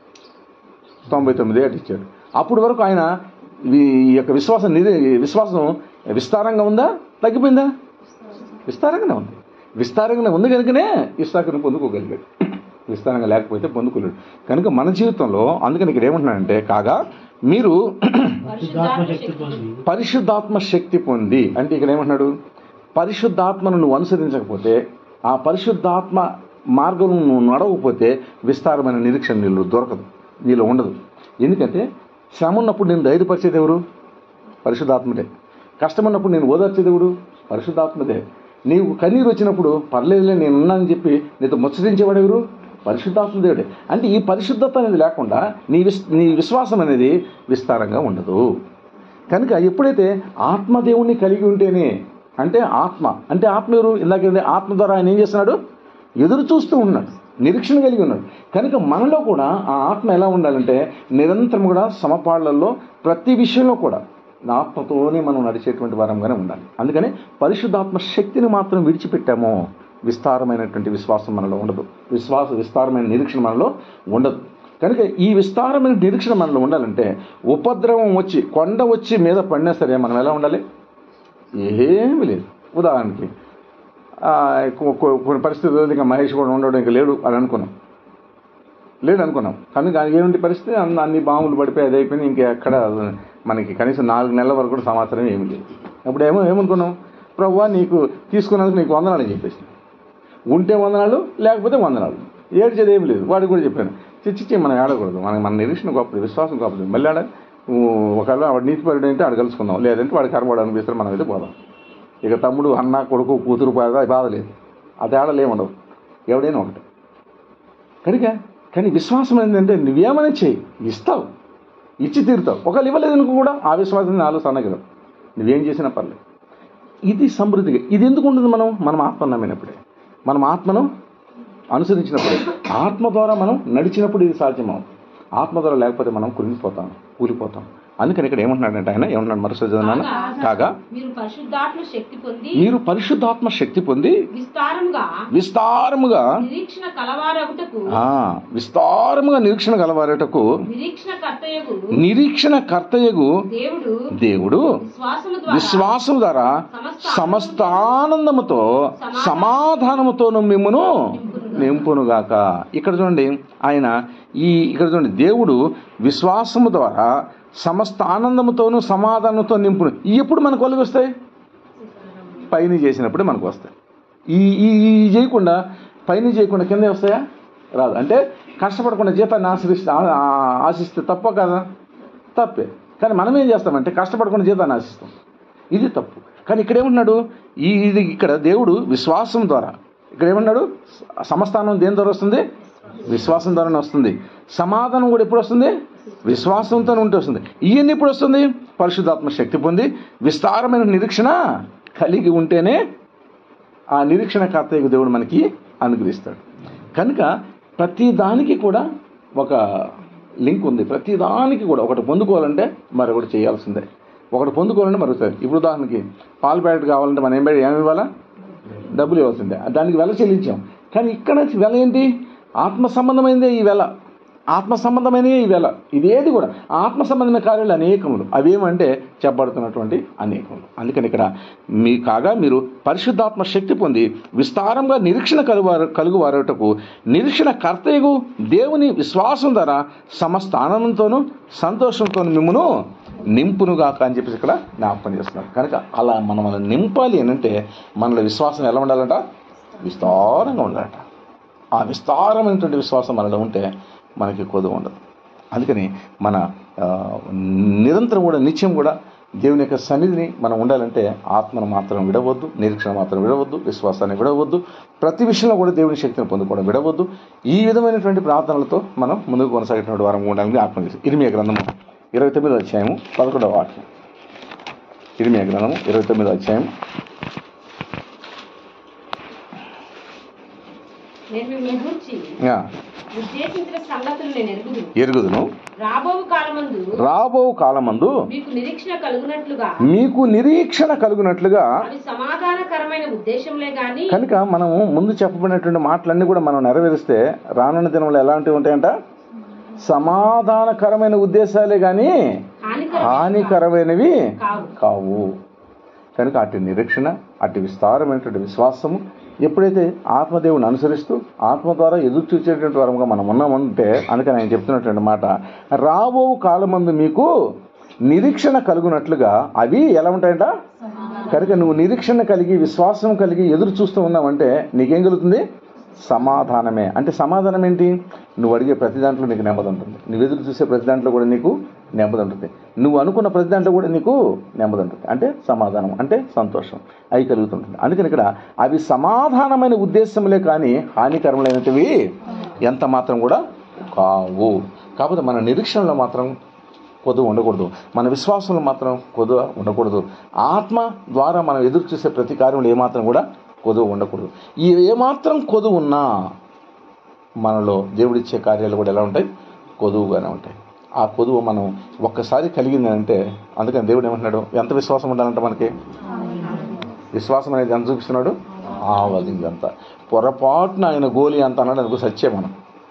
తొంభై తొమ్మిది ఏటి ఇచ్చాడు అప్పటి వరకు ఆయన ఈ యొక్క విశ్వాసం నిరి విశ్వాసం విస్తారంగా ఉందా తగ్గిపోయిందా విస్తారంగానే ఉంది విస్తారంగానే ఉంది కనుకనే ఇస్తాకుని పొందుకోగలిగాడు విస్తారంగా లేకపోతే పొందుకోలేడు కనుక మన జీవితంలో అందుకని ఇక్కడ ఏమంటున్నాడంటే కాగా మీరు పరిశుద్ధాత్మ శక్తి పొంది పరిశుద్ధాత్మ శక్తి పొంది అంటే ఇక్కడ ఏమంటున్నాడు పరిశుద్ధాత్మను నువ్వు అనుసరించకపోతే ఆ పరిశుద్ధాత్మ మార్గం నువ్వు నడవకపోతే విస్తారమైన నిరీక్షణ నీళ్ళు దొరకదు నీలో ఉండదు ఎందుకంటే శ్రమ ఉన్నప్పుడు నేను ధైర్యపరిచేది ఎవరు పరిశుద్ధాత్మదే కష్టం ఉన్నప్పుడు నేను ఓదార్చేది ఎవడు పరిశుద్ధాత్మదే నీవు కన్నీరు వచ్చినప్పుడు పర్లేదులే నేను ఉన్నానని చెప్పి నీతో ముచ్చరించేవాడు ఎవరు పరిశుద్ధాత్మదేవుడే అంటే ఈ పరిశుద్ధత అనేది లేకుండా నీ విస్ నీ విశ్వాసం అనేది విస్తారంగా ఉండదు కనుక ఎప్పుడైతే ఆత్మదేవుణ్ణి కలిగి ఉంటేనే అంటే ఆత్మ అంటే ఆత్మ ఎవరు ఇందాక ఏంటి? ఆత్మ ద్వారా ఆయన ఏం చేస్తున్నాడు ఎదురు చూస్తూ ఉన్నాడు నిరీక్షణ కలిగి ఉన్నాడు కనుక మనలో కూడా ఆ ఆత్మ ఎలా ఉండాలంటే నిరంతరం కూడా సమపాళ్లలో ప్రతి విషయంలో కూడా నా ఆత్మతోనే మనం నడిచేటువంటి వారంగానే ఉండాలి అందుకని పరిశుద్ధాత్మ శక్తిని మాత్రం విడిచిపెట్టామో విస్తారమైనటువంటి విశ్వాసం మనలో ఉండదు విశ్వాస విస్తారమైన నిరీక్షణ మనలో ఉండదు కనుక ఈ విస్తారమైన నిరీక్షణ మనలో ఉండాలంటే ఉపద్రవం వచ్చి కొండ వచ్చి మీద పడినా సరే మనం ఎలా ఉండాలి ఏమీ లేదు ఉదాహరణకి ఆ, కొ- కొ- కొన్ని పరిస్థితుల్లో ఇంకా మహేష్ కూడా ఉండడం ఇంకా లేడు అని అనుకున్నాం లేడు అనుకున్నాం కానీ దానికి ఏమిటి పరిస్థితి అన్ని అన్ని బాంబులు పడిపోయి అది అయిపోయింది ఇంకా ఎక్కడ మనకి కనీసం నాలుగు నెలల వరకు కూడా సమాచారం ఏమీ లేదు అప్పుడు ఏమో ఏమనుకున్నాం ప్రవ్వా నీకు తీసుకున్నందుకు నీకు వందనాలు అని చెప్పేసి ఉంటే వందనాలు లేకపోతే వందనాలు ఏడ్చేది ఏమి లేదు వాడికి కూడా చెప్పాను చిచ్చిచ్చి మనం ఆడకూడదు మనకి మన నిరీక్షణ గొప్పది విశ్వాసం గొప్పది మళ్ళీ ఆడ ఊ, ఒకవేళ వాడు నీతిపరుడు అంటే ఆడ కలుసుకుందాం లేదంటే వాడు కర్మవాడు అనిపిస్తే మనం అయితే పోదాం ఇక తమ్ముడు అన్న కొడుకు కూతురు బాధ బాధ లేదు ఆ తేడాలు ఏముండవు ఎవడైనా ఒకటి కనుక కానీ విశ్వాసం ఏంటంటే నువ్వేమైనా చేయి ఇస్తావు ఇచ్చి తీరుతావు ఒకవేళ ఇవ్వలేదు అనుకో కూడా ఆ విశ్వాసం నాలో సన్నగిరం నువ్వేం చేసినా పర్లేదు ఇది సమృద్ధిగా ఇది ఎందుకు ఉంటుంది మనం మనం ఆత్మ నమ్మినప్పుడే మనం ఆత్మను అనుసరించినప్పుడే ఆత్మ ద్వారా మనం నడిచినప్పుడు ఇది సాధ్యమవుతుంది ఆత్మ ద్వారా లేకపోతే మనం కురిగిపోతాం కూలిపోతాం అందుకని ఇక్కడ ఏమంటున్నాడంటే ఆయన ఏమన్నాడు మరోసారి చదివినాను కాగా మీరు పరిశుద్ధాత్మ శక్తి పొంది మీరు పరిశుద్ధాత్మ శక్తి పొంది విస్తారముగా విస్తారముగా నిరీక్షణ కలవారగుటకు ఆ, విస్తారముగా నిరీక్షణ గలవారటకు నిరీక్షణ కర్తయ్యకు నిరీక్షణ కర్తయ్యగు దేవుడు దేవుడు విశ్వాసము ద్వారా విశ్వాసం ద్వారా సమస్త ఆనందముతో సమాధానముతోను మిమ్మును నింపునుగాక ఇక్కడ చూడండి ఆయన ఈ ఇక్కడ చూడండి దేవుడు విశ్వాసము ద్వారా సమస్త ఆనందముతోను సమాధానంతో నింపును ఇవి ఎప్పుడు మనకు కలిగి వస్తాయి పైన చేసినప్పుడే మనకు వస్తాయి ఈ ఈ ఈ చేయకుండా పైన చేయకుండా కింద వస్తాయా రాదు అంటే కష్టపడకుండా జీతాన్ని ఆశ్రయిస్తే ఆ- ఆ- ఆశిస్తే తప్ప కదా తప్పే కానీ మనం ఏం చేస్తామంటే కష్టపడకుండా జీతాన్ని ఆశిస్తాం ఇది తప్పు కానీ ఇక్కడ ఏమంటున్నాడు ఈ ఇది ఇక్కడ దేవుడు విశ్వాసం ద్వారా ఇక్కడ ఏమన్నాడు స- సమస్థానం దేని ద్వారా వస్తుంది విశ్వాసం ద్వారానే వస్తుంది సమాధానం కూడా ఎప్పుడు వస్తుంది విశ్వాసంతో ఉంటే వస్తుంది ఇవన్నీ ఎప్పుడు వస్తుంది పరిశుద్ధాత్మ శక్తి పొంది విస్తారమైన నిరీక్షణ కలిగి ఉంటేనే ఆ నిరీక్షణ కర్తయ్యకు దేవుడు మనకి అనుగ్రహిస్తాడు కనుక ప్రతి దానికి కూడా ఒక లింక్ ఉంది ప్రతి దానికి కూడా ఒకటి పొందుకోవాలంటే మరొకటి చేయాల్సిందే ఒకటి పొందుకోవాలంటే మరొకటి ఇప్పుడు ఉదాహరణకి పాల ప్యాకెట్ కావాలంటే మనం ఏం పెట్టి ఏమి ఇవ్వాలా డబ్బులు ఇవ్వాల్సిందే దానికి వెల చెల్లించాం కానీ ఇక్కడ వెల ఏంటి ఆత్మ సంబంధమైనదే ఈ వెల ఆత్మ సంబంధమైన ఈ వెల ఇదేది కూడా ఆత్మ సంబంధమైన కార్యాలు అనేకములు అవేమంటే చెప్పబడుతున్నటువంటి అనేకములు అందుకని ఇక్కడ మీ కాగా మీరు పరిశుద్ధాత్మ శక్తి పొంది విస్తారంగా నిరీక్షణ కలువారు కలుగువారటకు నిరీక్షణ కర్తయ్యకు దేవుని విశ్వాసం ద్వారా సమస్త ఆనందంతోనూ సంతోషంతోనూ మిమ్మును నింపునుగాక అని చెప్పేసి ఇక్కడ జ్ఞాపకం చేస్తున్నారు కనుక అలా మనం అలా నింపాలి అని అంటే మనలో విశ్వాసం ఎలా ఉండాలంట విస్తారంగా ఉండాలంట ఆ విస్తారమైనటువంటి విశ్వాసం మనలో ఉంటే మనకి కొదువు ఉండదు అందుకని మన ఆ, నిరంతరం కూడా నిత్యం కూడా దేవుని యొక్క సన్నిధిని మనం ఉండాలంటే ఆత్మను మాత్రం విడవద్దు నిరీక్షణ మాత్రం విడవద్దు విశ్వాసాన్ని విడవద్దు ప్రతి విషయంలో కూడా దేవుని శక్తిని పొందుకోవడం విడవద్దు ఈ విధమైనటువంటి ప్రార్థనలతో మనం ముందుకు కొనసాగేటువంటి వారం ఉండాలని ఆత్మ ఇరిమియ గ్రంథము ఇరవై తొమ్మిదో అధ్యాయము పదకొండవ వాక్యం ఇరిమియా గ్రంథము ఇరవై తొమ్మిదో అధ్యాయం నేను మిమ్మల్ని గూర్చి ఆ, ఉద్దేశించిన సంగతులు నేను ఎరుగుదు ఎరుగుదును రాబో కాలమందు రాబో కాలమందు మీకు నిరీక్షణ కలుగునట్లుగా మీకు నిరీక్షణ కలుగునట్లుగా అవి సమాధానకరమైన ఉద్దేశంలే గాని కనుక మనము ముందు చెప్పబడినటువంటి మాటలన్నీ కూడా మనం నెరవేరిస్తే రానున్న దినంలో ఎలాంటివి ఉంటాయంట సమాధానకరమైన ఉద్దేశాలే కానీ హానికరమైన హానికరమైనవి కావు కావు కనుక అటు నిరీక్షణ అటు విస్తారమైనటువంటి విశ్వాసము ఎప్పుడైతే ఆత్మదేవుని అనుసరిస్తూ ఆత్మ ద్వారా ఎదురు చూసేటువంటి వరంగా మనం ఉన్నామంటే అందుకని ఆయన చెప్తున్నటువంటి మాట రాబో కాలమందు మీకు నిరీక్షణ కలుగునట్లుగా అవి ఎలా ఉంటాయంట కనుక నువ్వు నిరీక్షణ కలిగి విశ్వాసం కలిగి ఎదురు చూస్తూ ఉన్నావంటే నీకేం కలుగుతుంది సమాధానమే అంటే సమాధానం ఏంటి నువ్వు అడిగే ప్రతి దాంట్లో నీకు నెమ్మది ఉంటుంది నువ్వు ఎదురు చూసే ప్రతి దాంట్లో కూడా నీకు నెమ్మది ఉంటుంది నువ్వు అనుకున్న ప్రతి దాంట్లో కూడా నీకు నెమ్మది ఉంటుంది అంటే సమాధానం అంటే సంతోషం అవి కలుగుతుంటుంది అందుకని ఇక్కడ అవి సమాధానమైన ఉద్దేశంలే కానీ హానికరములైనటివి ఎంత మాత్రం కూడా కావు కాకపోతే మన నిరీక్షణలో మాత్రం కొదువు ఉండకూడదు మన విశ్వాసంలో మాత్రం కొదువ ఉండకూడదు ఆత్మ ద్వారా మనం ఎదురు చూసే ప్రతి కార్యంలో ఏమాత్రం కూడా కొదువు ఉండకూడదు ఈ ఏమాత్రం కొదువు ఉన్నా మనలో దేవుడిచ్చే కార్యాలు కూడా ఎలా ఉంటాయి కొదువుగానే ఉంటాయి ఆ కొదువు మనం ఒక్కసారి కలిగింది అంటే అందుకని దేవుడు ఏమంటున్నాడు ఎంత విశ్వాసం ఉండాలంటే మనకి విశ్వాసం అనేది ఎంత చూపిస్తున్నాడు ఆవగింజ అంత పొరపాటున ఆయన గోలి అంత అన్నాడు అనుకో సచ్చే మనం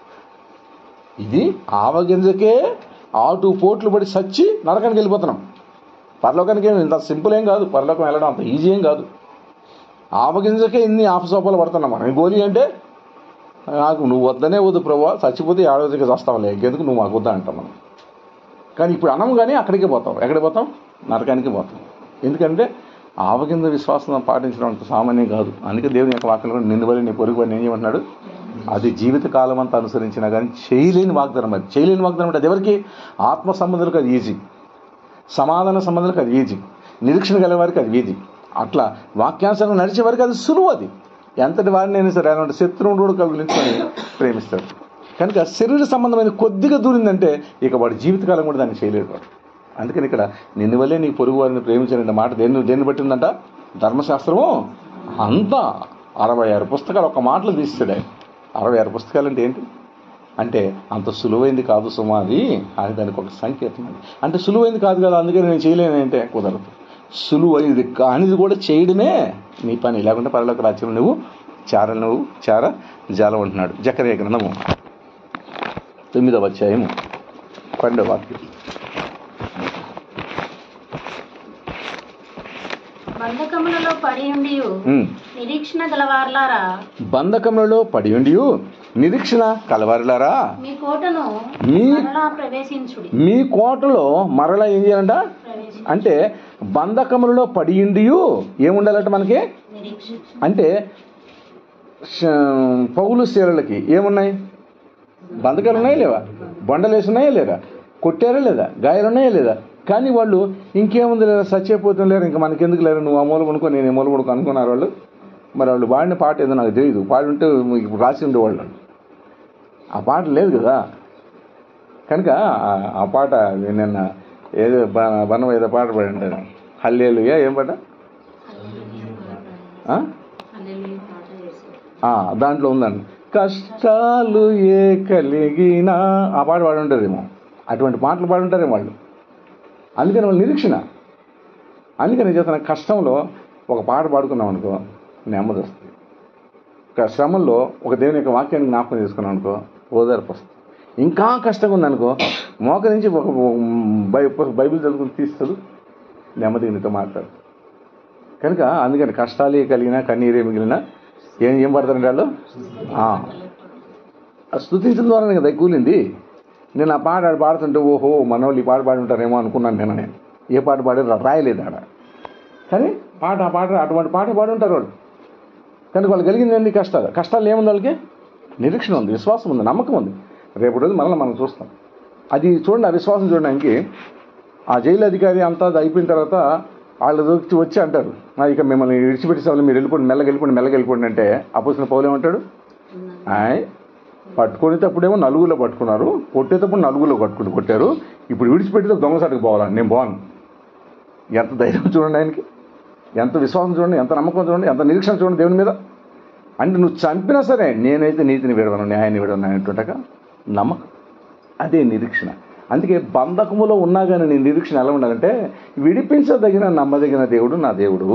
ఇది ఆవగింజకే ఆటు పోట్లు పడి సచ్చి నరకానికి వెళ్ళిపోతున్నాం పరలోకానికి ఏం ఇంత సింపుల్ ఏం కాదు పరలోకం వెళ్ళడం అంత ఈజీ ఏం కాదు ఆవగింజకే ఇన్ని ఆపసోపాలు పడుతున్నాం మనం ఈ గోలి అంటే నాకు నువ్వు వద్దనే వద్దు ప్రభు చచ్చిపోతే ఏడవ దగ్గర వస్తావులే ఇంకెందుకు నువ్వు మాకు వద్దా అంటాం మనం కానీ ఇప్పుడు అనం కానీ అక్కడికే పోతాం ఎక్కడికి పోతాం నరకానికి పోతాం ఎందుకంటే ఆవగింజ విశ్వాసం పాటించడం అంత సామాన్యం కాదు అందుకే దేవుని యొక్క వాక్యంలో నిన్ను వల్ల నీ పొరుగు వాడిని ఏం చేయమంటున్నాడు అది జీవిత కాలం అంతా అనుసరించినా కానీ చేయలేని వాగ్దానం అది చేయలేని వాగ్దానం అంటే అది ఎవరికి ఆత్మ సంబంధాలకు అది ఈజీ సమాధాన సంబంధాలకు అది ఈజీ నిరీక్షణ గల వారికి అది ఈజీ అట్లా వాక్యానుసారం నడిచే వారికి అది సులువు అది ఎంతటి వారిని అయినా సరే అలాంటి శత్రువుడు కూడా కవిలించుకొని ప్రేమిస్తాడు కనుక శరీర సంబంధమైన కొద్దిగా దూరిందంటే ఇక వాడి జీవితకాలం కూడా దాన్ని చేయలేడు వాడు అందుకని ఇక్కడ నిన్ను వల్లే నీ పొరుగు వారిని ప్రేమించాలంటే మాట దేన్ని దేన్ని బట్టిందంట ధర్మశాస్త్రము అంతా అరవై ఆరు పుస్తకాలు ఒక మాటలు తీస్తాడు ఆయన అరవై ఆరు పుస్తకాలు అంటే ఏంటి అంటే అంత సులువైంది కాదు సుమా అది అది దానికి ఒక సంకేతం అది అంటే సులువైంది కాదు కదా అందుకని నేను చేయలేను అంటే కుదరదు సులువైంది కానిది కూడా చేయడమే నీ పని లేకుంటే పరలోక రాజ్యం నువ్వు చార నువ్వు చార జాలం అంటున్నాడు జకరే గ్రంథము తొమ్మిదవ అధ్యాయము పన్నెండవ వాక్యం బంధకములలో పడి ఉండి ఉమ్. నిరీక్షణ గలవార్లారా బంధకములలో పడి ఉండి నిరీక్షణ కలవారిలారా మీ కోటను మీ మరలా ప్రవేశించుడి మీ కోటలో మరలా ఏం చేయాలంట ప్రవేశి అంటే బంధకములలో పడి ఉండి ఏముండాలంట మనకి నిరీక్ష అంటే శ- పౌలు శీలలకి ఏమున్నాయి బంధకాలు ఉన్నాయా లేవా బండలు వేసి ఉన్నాయా లేదా కొట్టారా లేదా గాయాలు ఉన్నాయా లేదా కానీ వాళ్ళు ఇంకేముంది లేదా సచ్చిపోతాం లేరు ఇంకా మనకెందుకు లేరు నువ్వు ఆ మూల కొనుక్కో నేను ఈ మూల కొనుక్కో అనుకున్నారు వాళ్ళు మరి వాళ్ళు పాడిన పాట ఏదో నాకు తెలియదు పాడి ఉంటే ఇప్పుడు రాసి ఉండేవాళ్ళు ఆ పాట లేదు కదా కనుక ఆ- ఆ పాట నిన్న ఏదో బ- బనం ఏదో పాట పాడి ఉంటారు హల్లేలుగా ఏం పాట ఆ? ఆ, దాంట్లో ఉందండి కష్టాలు ఏ కలిగినా ఆ పాట పాడి ఉంటారేమో అటువంటి పాటలు పాడి ఉంటారేమో వాళ్ళు అందుకని వాళ్ళు నిరీక్షణ అందుకని నేను చెప్తున్నా కష్టంలో ఒక పాట పాడుకున్నాం అనుకో నెమ్మది వస్తుంది ఒక శ్రమంలో ఒక దేవుని యొక్క వాక్యాన్ని జ్ఞాపకం చేసుకున్నాం అనుకో ఓదార్పు వస్తుంది ఇంకా కష్టంగా ఉందనుకో మోక నుంచి ఒక బై బైబిల్ చదువుకుని తీస్తాడు నెమ్మదిగా నీతో మాట్లాడు కనుక అందుకని కష్టాలే కలిగినా కన్నీరే మిగిలినా ఏం ఏం పడతారండి వాళ్ళు ఆ. ఆ స్తుతించడం ద్వారా కదా కూలింది నేను ఆ పాట ఆడ పాడుతుంటే ఓహో మన వాళ్ళు ఈ పాట పాడి ఉంటారేమో అనుకున్నాను నేను నేను ఏ పాట పాడారు రాయలేదు ఆడ కానీ పాట ఆ పాట అటువంటి పాట పాడి ఉంటారు వాళ్ళు కనుక వాళ్ళు కలిగింది ఏంటి కష్టాలు కష్టాలు ఏముంది వాళ్ళకి నిరీక్షణ ఉంది విశ్వాసం ఉంది నమ్మకం ఉంది రేపు రోజు మళ్ళీ మనం చూస్తాం అది చూడండి ఆ విశ్వాసం చూడడానికి ఆ జైలు అధికారి అంతా అది అయిపోయిన తర్వాత వాళ్ళు వచ్చి వచ్చి అంటారు "ఆ, ఇక మిమ్మల్ని విడిచిపెట్టేసాము మీరు వెళ్ళిపోండి మెల్లగా వెళ్ళిపోండి మెల్లగా వెళ్ళిపోండి అంటే అపోసిన పౌలు ఏమంటాడు ఆయ్ పట్టుకునేటప్పుడేమో నలుగులో పట్టుకున్నారు కొట్టేటప్పుడు నలుగులో కొట్టుకుని కొట్టారు ఇప్పుడు విడిచిపెట్టితే దొంగసాటికి పోవాలని నేను బాను ఎంత ధైర్యం చూడండి ఆయనకి ఎంత విశ్వాసం చూడండి ఎంత నమ్మకం చూడండి ఎంత నిరీక్షణ చూడండి దేవుని మీద అంటే నువ్వు చంపినా సరే నేనైతే నీతిని విడవను న్యాయాన్ని విడవను అనేటువంటక నమ్మకం అదే నిరీక్షణ అందుకే బంధకములో ఉన్నా కానీ నీ నిరీక్షణ ఎలా ఉండాలంటే విడిపించదగిన నమ్మదగిన దేవుడు నా దేవుడు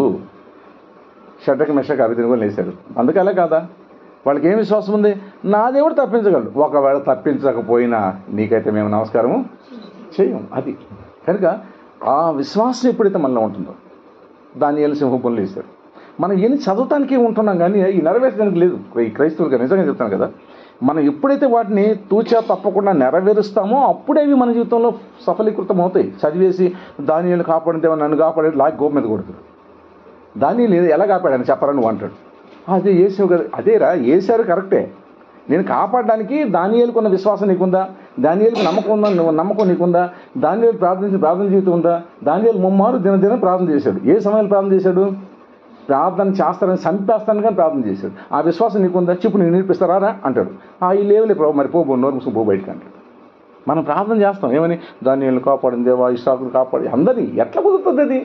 షడ్డక మెషక అభిదిని కూడా లేశాడు అందుకే అలా కాదా వాళ్ళకి ఏం విశ్వాసం ఉంది నా దేవుడు తప్పించగలడు ఒకవేళ తప్పించకపోయినా నీకైతే మేము నమస్కారము చేయం అది కనుక ఆ విశ్వాసం ఎప్పుడైతే మనలో ఉంటుందో దాని ఏళ్ళు సింహపులు వేశారు మనం ఎన్ని చదవటానికి ఉంటున్నాం కానీ ఈ నెరవేర్చడానికి లేదు ఈ క్రైస్తవులుగా నిజంగా చెప్తాను కదా మనం ఎప్పుడైతే వాటిని తూచా తప్పకుండా నెరవేరుస్తామో అప్పుడే అవి మన జీవితంలో సఫలీకృతం అవుతాయి చదివేసి దాని ఏళ్ళు కాపాడితే నన్ను కాపాడేది లాగి గోపు మీద కొడుతారు దాన్ని లేదు ఎలా కాపాడని చెప్పరా నువ్వు అంటాడు అదే వేసావు కదా అదేరా వేసారు కరెక్టే నేను కాపాడడానికి దానియేలకు ఉన్న విశ్వాసం నీకుందా దానియేలకు నమ్మకం ఉందా నువ్వు నమ్మకం నీకుందా దానియేలు ప్రార్థించి ప్రార్థన జీవితం ఉందా దానియేలు ముమ్మారు దినదిన ప్రార్థన చేశాడు ఏ సమయంలో ప్రార్థన చేశాడు ప్రార్థన చేస్తానని చంపేస్తాను కానీ ప్రార్థన చేశాడు ఆ విశ్వాసం నీకుందా చెప్పు నేను నేర్పిస్తారా అంటాడు ఆ ఈ లేవులే ప్రభు మరి పో నోరు ముసుకు పో బయటకు అంటాడు మనం ప్రార్థన చేస్తాం ఏమని దానియేలు కాపాడింది దేవా ఇష్టాకులు కాపాడి అందరినీ ఎట్లా కుదురుతుంది అది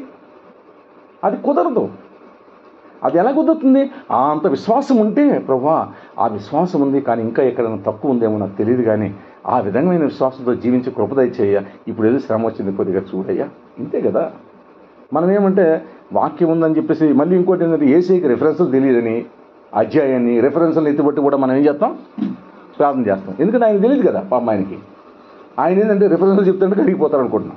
అది కుదరదు అది ఎలా కుదురుతుంది ఆ అంత విశ్వాసం ఉంటే ప్రభా ఆ విశ్వాసం ఉంది కానీ ఇంకా ఎక్కడైనా తక్కువ ఉందేమో నాకు తెలియదు కానీ ఆ విధమైన విశ్వాసంతో జీవించి కృపదయ చేయ ఇప్పుడు ఏదో శ్రమ వచ్చింది కొద్దిగా చూడయ్యా ఇంతే కదా మనం ఏమంటే వాక్యం ఉందని చెప్పేసి మళ్ళీ ఇంకోటి ఏంటంటే ఏసీకి రెఫరెన్సులు తెలియదని అధ్యాయాన్ని రెఫరెన్సులు ఎత్తిబట్టి కూడా మనం ఏం చేస్తాం ప్రార్థన చేస్తాం ఎందుకంటే ఆయన తెలియదు కదా పాప ఆయనకి ఆయన ఏంటంటే రెఫరెన్సులు చెప్తుంటే కడిగిపోతారు అనుకుంటున్నాం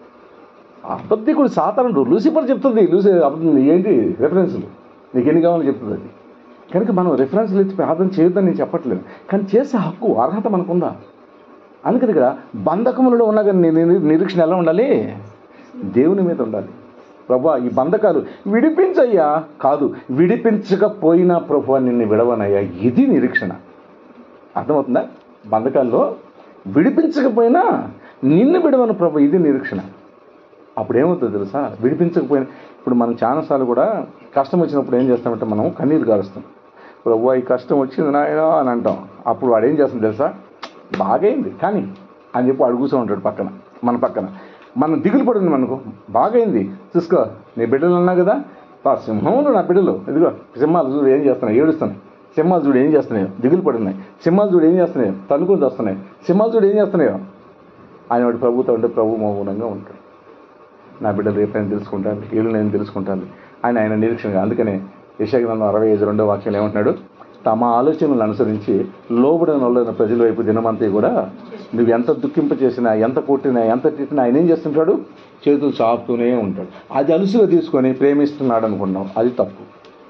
అబద్ధికుడు సాతానుడు లూసిఫర్ చెప్తుంది లూసి అబద్ధం ఏంటి రెఫరెన్స్లు నీకు ఎన్ని కావాలో చెప్తుంది అది కనుక మనం రెఫరెన్స్లు ఇచ్చి ప్రార్థన చేయొద్దని నేను చెప్పట్లేదు కానీ చేసే హక్కు అర్హత మనకుందా అందుకని ఇక్కడ బంధకములలో ఉన్న కానీ నీ నీ- నిరీక్షణ ఎలా ఉండాలి దేవుని మీద ఉండాలి ప్రభా ఈ బంధకాలు విడిపించయ్యా కాదు విడిపించకపోయినా ప్రభు నిన్ను విడవనయ్యా ఇది నిరీక్షణ అర్థమవుతుందా బంధకాల్లో విడిపించకపోయినా నిన్ను విడవను ప్రభు ఇది నిరీక్షణ అప్పుడు ఏమవుతుందో తెలుసా విడిపించకపోయినా ఇప్పుడు మనం చాలాసార్లు కూడా కష్టం వచ్చినప్పుడు ఏం చేస్తామంటే మనం కన్నీరు కారుస్తాం ప్రభు ఈ కష్టం వచ్చింది నాయన అని అంటాం అప్పుడు వాడు ఏం చేస్తాం తెలుసా బాగైంది కానీ అని చెప్పి వాడు కూర్చో ఉంటాడు పక్కన మన పక్కన మనం దిగులు పడింది మనకు బాగైంది చూసుకో నీ బిడ్డలు అన్నా కదా పా సింహములు నా బిడ్డలు ఇదిగో సింహాలు చూడు ఏం చేస్తున్నాయి ఏడుస్తున్నాయి సింహాలు చూడు ఏం చేస్తున్నాయో దిగులు పడున్నాయి సింహాలు చూడు ఏం చేస్తున్నాయో తనుకుని వస్తున్నాయి సింహాలు చూడు ఏం చేస్తున్నాయో ఆయన వాడి ప్రభుత్వం ఉంటే ప్రభు మౌనంగా ఉంటాడు నా బిడ్డలు రేపు నేను తెలుసుకుంటాను వీళ్ళు నేను తెలుసుకుంటాను ఆయన ఆయన నిరీక్షణ అందుకనే యశాగ్రంథం అరవై ఐదు రెండో వాక్యం ఏమంటున్నాడు తమ ఆలోచనలను అనుసరించి లోబడిన వాళ్ళైన ప్రజల వైపు దినమంతా కూడా నువ్వు ఎంత దుఃఖింప చేసినా ఎంత కొట్టినా ఎంత తిట్టినా ఆయన ఏం చేస్తుంటాడు చేతులు చాపుతూనే ఉంటాడు అది అలుసుగా తీసుకొని ప్రేమిస్తున్నాడు అనుకున్నావు అది తప్పు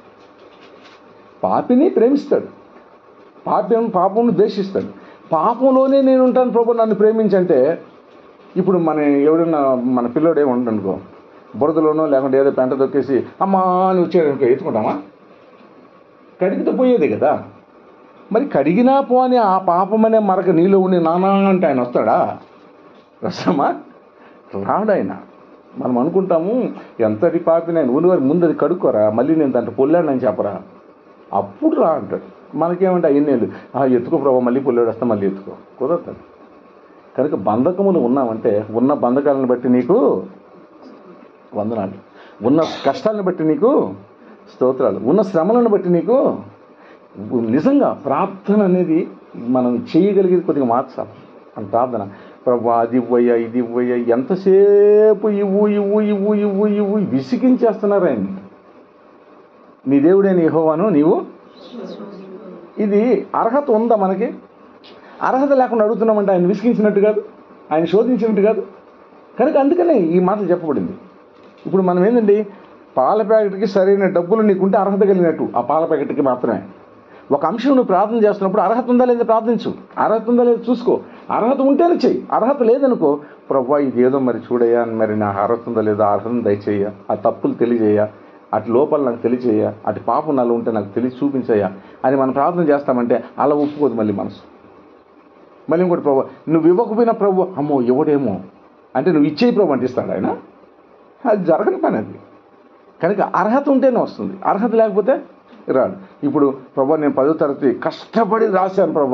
పాపిని ప్రేమిస్తాడు పాపం పాపం ద్వేషిస్తాడు పాపంలోనే నేను ఉంటాను ప్రభు నన్ను ప్రేమించంటే ఇప్పుడు మన ఎవడన్నా మన పిల్లోడు ఏమి ఉండనుకో బురదలోనో లేకుంటే ఏదో పెంట దొక్కేసి అమ్మా అని వచ్చాడనుకో ఎత్తుకుంటామా కడిగితే పోయేది కదా మరి కడిగినా పోని ఆ పాపం అనే మరక నీలో ఉండి నానా అంటే ఆయన వస్తాడా రసమా రాడు ఆయన మనం అనుకుంటాము ఎంతటి పాపిన ఆయన ఉనివారి ముందు అది కడుక్కోరా మళ్ళీ నేను దాంట్లో పొల్లాడని చెప్పరా అప్పుడు రా అంటాడు మనకేమంటే అయ్యేళ్ళు ఆ ఎత్తుకో ప్రభావ మళ్ళీ పొల్లాడు వస్తా మళ్ళీ ఎత్తుకో కుదరదు కనుక బంధకములు ఉన్నామంటే ఉన్న బంధకాలను బట్టి నీకు వందనాలు ఉన్న కష్టాలను బట్టి నీకు స్తోత్రాలు ఉన్న శ్రమలను బట్టి నీకు నిజంగా ప్రార్థన అనేది మనం చేయగలిగేది కొద్దిగా మార్చాలి మన ప్రార్థన ప్రభు అది ఇవ్వయ్యా ఇది ఇవ్వయ్యా ఎంతసేపు ఇవ్వు ఇవ్వు ఇవ్వు ఇవ్వు ఇవ్వు విసిగించేస్తున్నారు ఆయన నీ దేవుడే నీ యెహోవాను నీవు ఇది అర్హత ఉందా మనకి అర్హత లేకుండా అడుగుతున్నామంటే ఆయన విసిగించినట్టు కాదు ఆయన శోధించినట్టు కాదు కనుక అందుకనే ఈ మాటలు చెప్పబడింది ఇప్పుడు మనం ఏంటండి పాల ప్యాకెట్కి సరైన డబ్బులు నీకుంటే అర్హత కలిగినట్టు ఆ పాల ప్యాకెట్కి మాత్రమే ఒక అంశం నువ్వు ప్రార్థన చేస్తున్నప్పుడు అర్హత ఉందా లేదా ప్రార్థించు అర్హత ఉందా లేదా చూసుకో అర్హత ఉంటేనే చెయ్యి అర్హత లేదనుకో ప్రభా ఇది ఏదో మరి చూడయ్యా మరి నా అర్హత ఉందా లేదా అర్హతను దయచేయ ఆ తప్పులు తెలియజేయ అటు లోపల నాకు తెలియచేయ అటు పాపం నాలో ఉంటే నాకు తెలిసి చూపించయ్యా అని మనం ప్రార్థన చేస్తామంటే అలా ఒప్పుకోదు మళ్ళీ మనసు మళ్ళీ ఇంకోటి ప్రభు నువ్వు ఇవ్వకపోయినా ప్రభు అమ్మో ఇవ్వడేమో అంటే నువ్వు ఇచ్చేయి ప్రభు అంటే ఇస్తాడు ఆయన అది జరగని పని అది కనుక అర్హత ఉంటేనే వస్తుంది అర్హత లేకపోతే రాడు ఇప్పుడు ప్రభా నేను పదో తరగతి కష్టపడి రాశాను ప్రభా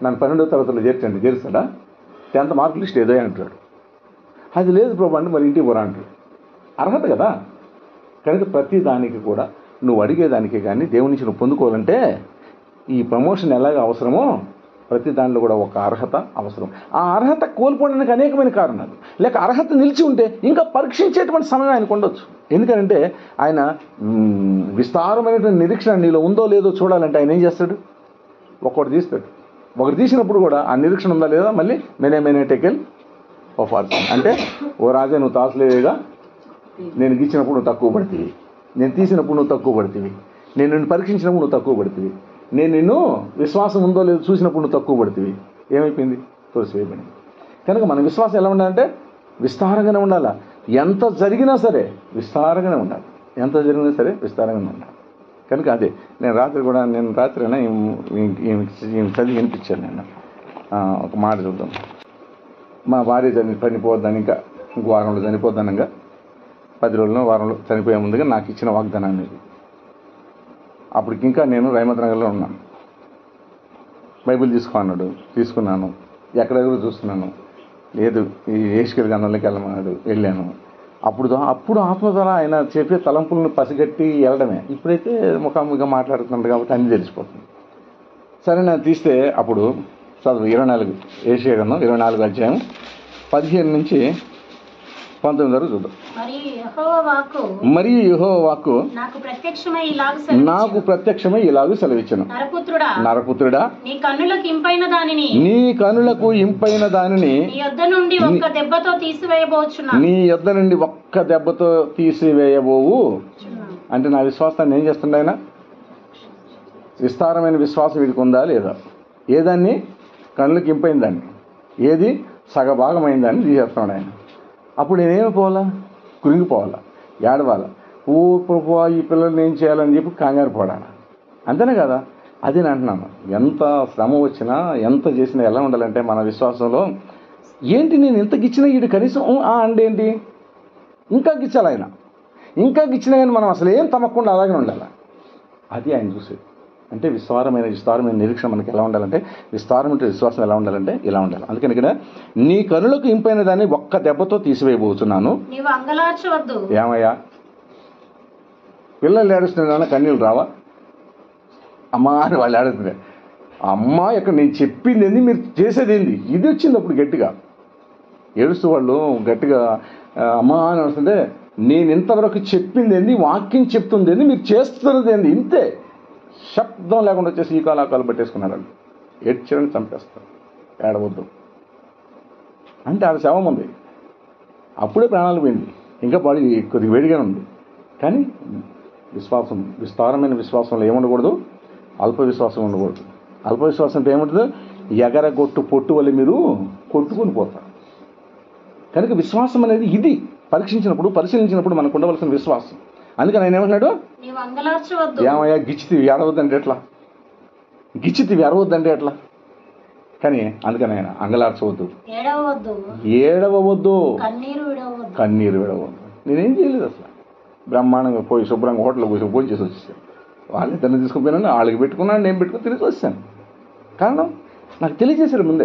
నన్ను పన్నెండో తరగతిలో చేర్చండి చేరుస్తాడా టెన్త్ మార్క్ లిస్ట్ ఏదో అంటాడు అది లేదు ప్రభు అంటే మరి ఇంటికి పోరా అంటాడు అర్హత కదా కనుక ప్రతి దానికి కూడా నువ్వు అడిగేదానికి కానీ దేవుని నుంచి నువ్వు పొందుకోవాలంటే ఈ ప్రమోషన్ ఎలాగ అవసరమో ప్రతి దానిలో కూడా ఒక అర్హత అవసరం ఆ అర్హత కోల్పోవడానికి అనేకమైన కారణాలు లేక అర్హత నిలిచి ఉంటే ఇంకా పరీక్షించేటువంటి సమయం ఆయనకు ఉండొచ్చు ఎందుకంటే ఆయన మ్, విస్తారమైనటువంటి నిరీక్షణ నీలో ఉందో లేదో చూడాలంటే ఆయన ఏం చేస్తాడు ఒక్కొక్కటి తీస్తాడు ఒకటి తీసినప్పుడు కూడా ఆ నిరీక్షణ ఉందా లేదా మళ్ళీ మెనే మెనే టెకెల్ ఓ ఫార్సన్ అంటే ఓ రాజా నువ్వు తాసులేగా నేను గీచినప్పుడు నువ్వు తక్కువ పడుతుంది నేను తీసినప్పుడు నువ్వు తక్కువ పడుతుంది నేను నిన్ను పరీక్షించినప్పుడు నువ్వు తక్కువ పడుతుంది నేను నిన్ను విశ్వాసం ఉందో లేదో చూసినప్పుడు నువ్వు తక్కువ పడుతుంది ఏమైపోయింది తోసివేయబడింది కనుక మన విశ్వాసం ఎలా ఉండాలంటే విస్తారంగానే ఉండాలా ఎంత జరిగినా సరే విస్తారంగానే ఉండాలి ఎంత జరిగినా సరే విస్తారంగానే ఉండాలి కనుక అదే నేను రాత్రి కూడా నేను రాత్రి అయినా చదివి వినిపించాను నేను ఆ, ఒక మాట చూద్దాం మా భార్య చని చనిపోద్దని ఇంకా ఇంకో వారంలో చనిపోద్దనంగా పది రోజుల్లో వారంలో చనిపోయే ముందుగా నాకు ఇచ్చిన వాగ్దానాన్ని ఇది అప్పటికి ఇంకా నేను రైమత్ నగర్లో ఉన్నాను బైబిల్ తీసుకో అన్నాడు తీసుకున్నాను ఎక్కడెక్కడ చూస్తున్నాను లేదు ఈ ఏసుకెళ్ళి గన్నంలోకి వెళ్ళమన్నాడు వెళ్ళాను అప్పుడు దా- అప్పుడు ఆత్మ ద్వారా ఆయన చెప్పే తలంపులను పసిగట్టి వెళ్ళడమే ఇప్పుడైతే ముఖాముఖిగా మాట్లాడుతున్నాడు కాబట్టి అన్నీ తెలిసిపోతుంది సరే నేను తీస్తే అప్పుడు చదువు ఇరవై నాలుగు ఏషియా గంధం ఇరవై నాలుగు అధ్యాయం పదిహేను నుంచి పంతొమ్మిది వరకు చూద్దాం మరి యెహోవా వాక్కు మరియు యహో వాక్కు నాకు ప్రత్యక్షమై ఇలాగ నాకు సెలవిచ్చెను. ప్రత్యక్షమై ఇలాగూ సెలవిచ్చను నరపుత్రుడా నరపుత్రుడా నీ కన్నులకు ఇంపైన దానిని నీ కనులకు ఇంపైన దానిని నీ యొద్ద నుండి ఒక్క దెబ్బతో తీసివేయబోచున్నాను నీ యొద్ద నుండి ఒక్క దెబ్బతో తీసివేయబోవు అంటే నా విశ్వాసాన్ని ఏం చేస్తుండ ఆయన విస్తారమైన విశ్వాసం వీడికి ఉందా లేదా ఏదాన్ని కళ్ళకి ఇంపైన దాన్ని ఏది సగభాగమైన దాన్ని తీసేస్తున్నాడు ఆయన అప్పుడు నేనేమి పోవాలా కురింగిపోవాలా ఏడవాలా ఓ ప్రభు ఈ పిల్లల్ని ఏం చేయాలని చెప్పి కంగారు పడాలి అంతేనే కదా అది నేను అంటున్నాను ఎంత శ్రమ వచ్చినా ఎంత చేసినా ఎలా ఉండాలంటే మన విశ్వాసంలో ఏంటి నేను ఇంత గిచ్చినా వీడు కనీసం "ఊ, ఆ అంటే ఏంటి ఇంకా గిచ్చాలి ఆయన ఇంకా గిచ్చినా కానీ మనం అసలు ఏం తమ్మకుండా అలాగే ఉండాలి అది ఆయన చూసేది అంటే విస్తారమైన విస్తారమైన నిరీక్షణ మనకి ఎలా ఉండాలంటే విస్తారమైన విశ్వాసం ఎలా ఉండాలంటే ఇలా ఉండాలి అందుకని ఇక్కడ నీ కనులకు ఇంపైన దాన్ని ఒక్క దెబ్బతో తీసివేయబోతున్నాను నీవు అంగలార్చవద్దు ఏమయ్యా పిల్లలు ఏడుస్తున్నాను కన్నీళ్ళు రావా అమ్మా అని వాళ్ళు ఏడుస్తున్నారు అమ్మ ఇక్కడ నేను చెప్పింది ఏంది మీరు చేసేది ఏంది ఇది వచ్చింది అప్పుడు గట్టిగా ఏడుస్తూ వాళ్ళు గట్టిగా "ఆ, అమ్మా అని వస్తుంటే నేను ఇంతవరకు చెప్పింది ఏంది వాక్యం చెప్తుంది ఏంది మీరు చేస్తున్నది ఏంది ఇంతే శబ్దం లేకుండా వచ్చేసి ఈ కాలు ఆ కాలు పెట్టేసుకున్నారు వాళ్ళు ఏడ్చని చంపేస్తారు ఏడవద్దు అంటే ఆడ శవం ఉంది అప్పుడే ప్రాణాలు పోయింది ఇంకా బాడీ కొద్దిగా వేడిగానే ఉంది కానీ విశ్వాసం విస్తారమైన విశ్వాసంలో ఏముండకూడదు అల్ప విశ్వాసం ఉండకూడదు అల్ప విశ్వాసం అంటే ఏముంటుంది ఎగరగొట్టు పొట్టు వల్ల మీరు కొట్టుకొని పోతారు కనుక విశ్వాసం అనేది ఇది పరీక్షించినప్పుడు పరిశీలించినప్పుడు మనకు ఉండవలసిన విశ్వాసం అందుకని ఆయన ఏమంటున్నాడు నీవు అంగలార్చవద్దు ఏమయ్యా గిచ్చితివి ఏడవద్దంటే ఎట్లా గిచ్చితివి ఎరవద్దంటే ఎట్లా కానీ అందుకని ఆయన అంగలార్చవద్దు ఏడవద్దు ఏడవవద్దు కన్నీరు విడవద్దు కన్నీరు విడవద్దు నేనేం చేయలేదు అసలు బ్రహ్మాండంగా పోయి శుభ్రంగా హోటల్లో కూర్చొని భోజనం చేసి వచ్చేసాను వాళ్ళని తను తీసుకుపోయినాను వాళ్ళకి పెట్టుకున్నాను నేను పెట్టుకుని తిరిగి వచ్చాను కారణం నాకు తెలియజేశారు ముందే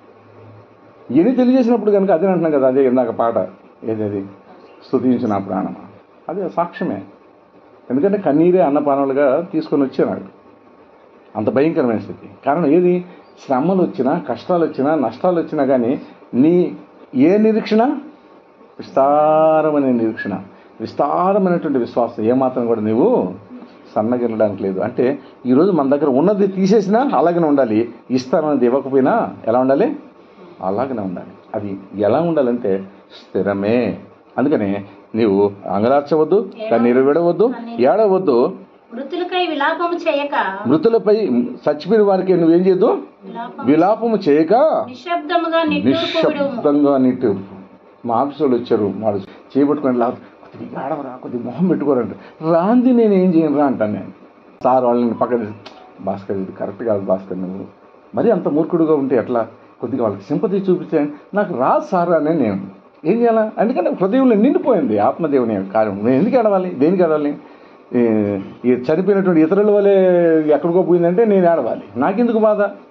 ఎన్ని తెలియజేసినప్పుడు కనుక అదే అంటున్నాం కదా అదే ఇందాక పాట ఏదేది స్తుతించిన ప్రాణమా అదే సాక్ష్యమే ఎందుకంటే కన్నీరే అన్నపానాలుగా తీసుకొని వచ్చాడు అంత భయంకరమైన స్థితి కారణం ఏది శ్రమలు వచ్చినా కష్టాలు వచ్చినా నష్టాలు వచ్చినా కానీ నీ ఏ నిరీక్షణ విస్తారమైన నిరీక్షణ విస్తారమైనటువంటి విశ్వాసం ఏమాత్రం కూడా నీవు సన్నగినడానికి లేదు అంటే ఈరోజు మన దగ్గర ఉన్నది తీసేసినా అలాగనే ఉండాలి ఇస్తానన్నది ఇవ్వకపోయినా ఎలా ఉండాలి అలాగనే ఉండాలి అది ఎలా ఉండాలంటే స్థిరమే అందుకని నీవు అంగలార్చవద్దు కన్నీరు విడవద్దు ఏడవద్దు మృతులకై విలాపము చేయక మృతులపై చచ్చిపోయిన వారికి నువ్వేం చేయొద్దు విలాపం విలాపము చేయక నిశ్శబ్దముగా నిట్టూర్పు విడుము నిశ్శబ్దంగా నిట్టు మా ఆఫీస్ వాళ్ళు వచ్చారు వాళ్ళు చేపట్టుకొని లా కొద్దిగా ఆడవరా కొద్దిగా మొహం పెట్టుకోరంట రాంది నేను ఏం చేయను రా అంటాను నేను సార్ వాళ్ళని పక్కన తీసి, భాస్కర్ ఇది కరెక్ట్ కాదు భాస్కర్ నువ్వు మరి అంత మూర్ఖుడుగా ఉంటే ఎట్లా కొద్దిగా వాళ్ళకి సింపతి చూపించాను నాకు రాదు సార్ అని నేను ఏం చేయాలా ఎందుకంటే హృదయంలో నిండిపోయింది ఆత్మదేవుని యొక్క కార్యం నేను ఎందుకు ఏడవాలి దేనికి ఏడవాలి ఈ- ఈ చనిపోయినటువంటి ఇతరుల వల్లే ఎక్కడికో పోయిందంటే నేను ఏడవాలి నాకెందుకు బాధ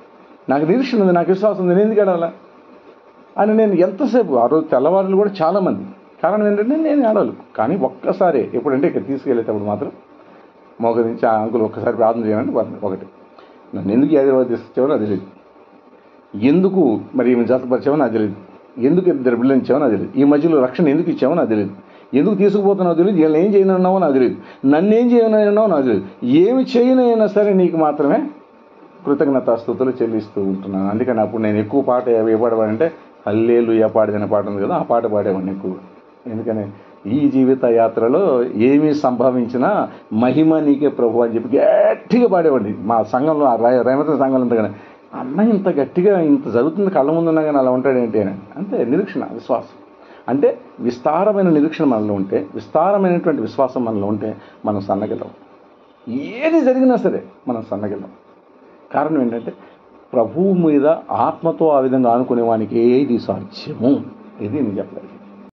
నాకు నిరీక్షణ ఉంది నాకు విశ్వాసం ఉంది నేను ఎందుకు ఏడవాలా అని నేను ఎంతసేపు ఆ రోజు తెల్లవారులు కూడా చాలామంది కారణం ఏంటంటే నేను ఏడవలు కానీ ఒక్కసారి ఎప్పుడంటే ఇక్కడ తీసుకెళ్ళేటప్పుడు మాత్రం మోకరించి ఆ అంకుల్ ఒక్కసారి ప్రార్థన చేయమని వారిని ఒకటి నన్ను ఎందుకు హైదరాబాద్ తీసుకొచ్చావో నాకు తెలియదు ఎందుకు మరి ఈమె జతపరిచావో నాకు తెలియదు ఎందుకు ఇద్దరు బిడ్డలు ఇచ్చావో నాకు తెలియదు ఈ మధ్యలో రక్షణ ఎందుకు ఇచ్చావో నాకు తెలియదు ఎందుకు తీసుకుపోతున్నావో తెలియదు వీళ్ళని ఏం చేయనున్నావో నాకు తెలియదు నన్ను ఏం చేయనున్నావో నాకు తెలియదు ఏమి చేయనైనా సరే నీకు మాత్రమే కృతజ్ఞతాస్తుతులు చెల్లిస్తూ ఉంటున్నాను అందుకని అప్పుడు నేను ఎక్కువ పాట ఏ పాడవాడంటే హల్లేలు ఏ పాడిన పాట ఉంది కదా ఆ పాట పాడేవాడిని ఎక్కువ ఎందుకని ఈ జీవిత యాత్రలో ఏమీ సంభవించినా మహిమ నీకే ప్రభు అని చెప్పి గట్టిగా పాడేవాడిని మా సంఘంలో ఆ రా- రైమత సంఘంలో అంతా కానీ అన్న ఇంత గట్టిగా ఇంత జరుగుతుంది కళ్ళ ముందు ఉన్నా కానీ అలా ఉంటాడేంటి అని అంతే నిరీక్షణ విశ్వాసం అంటే విస్తారమైన నిరీక్షణ మనలో ఉంటే విస్తారమైనటువంటి విశ్వాసం మనలో ఉంటే మనం సన్నగిలం ఏది జరిగినా సరే మనం సన్నగిలం కారణం ఏంటంటే ప్రభువు మీద ఆత్మతో ఆ విధంగా ఆనుకునే వానికి ఏది సాధ్యము ఇది నేను చెప్పలేదు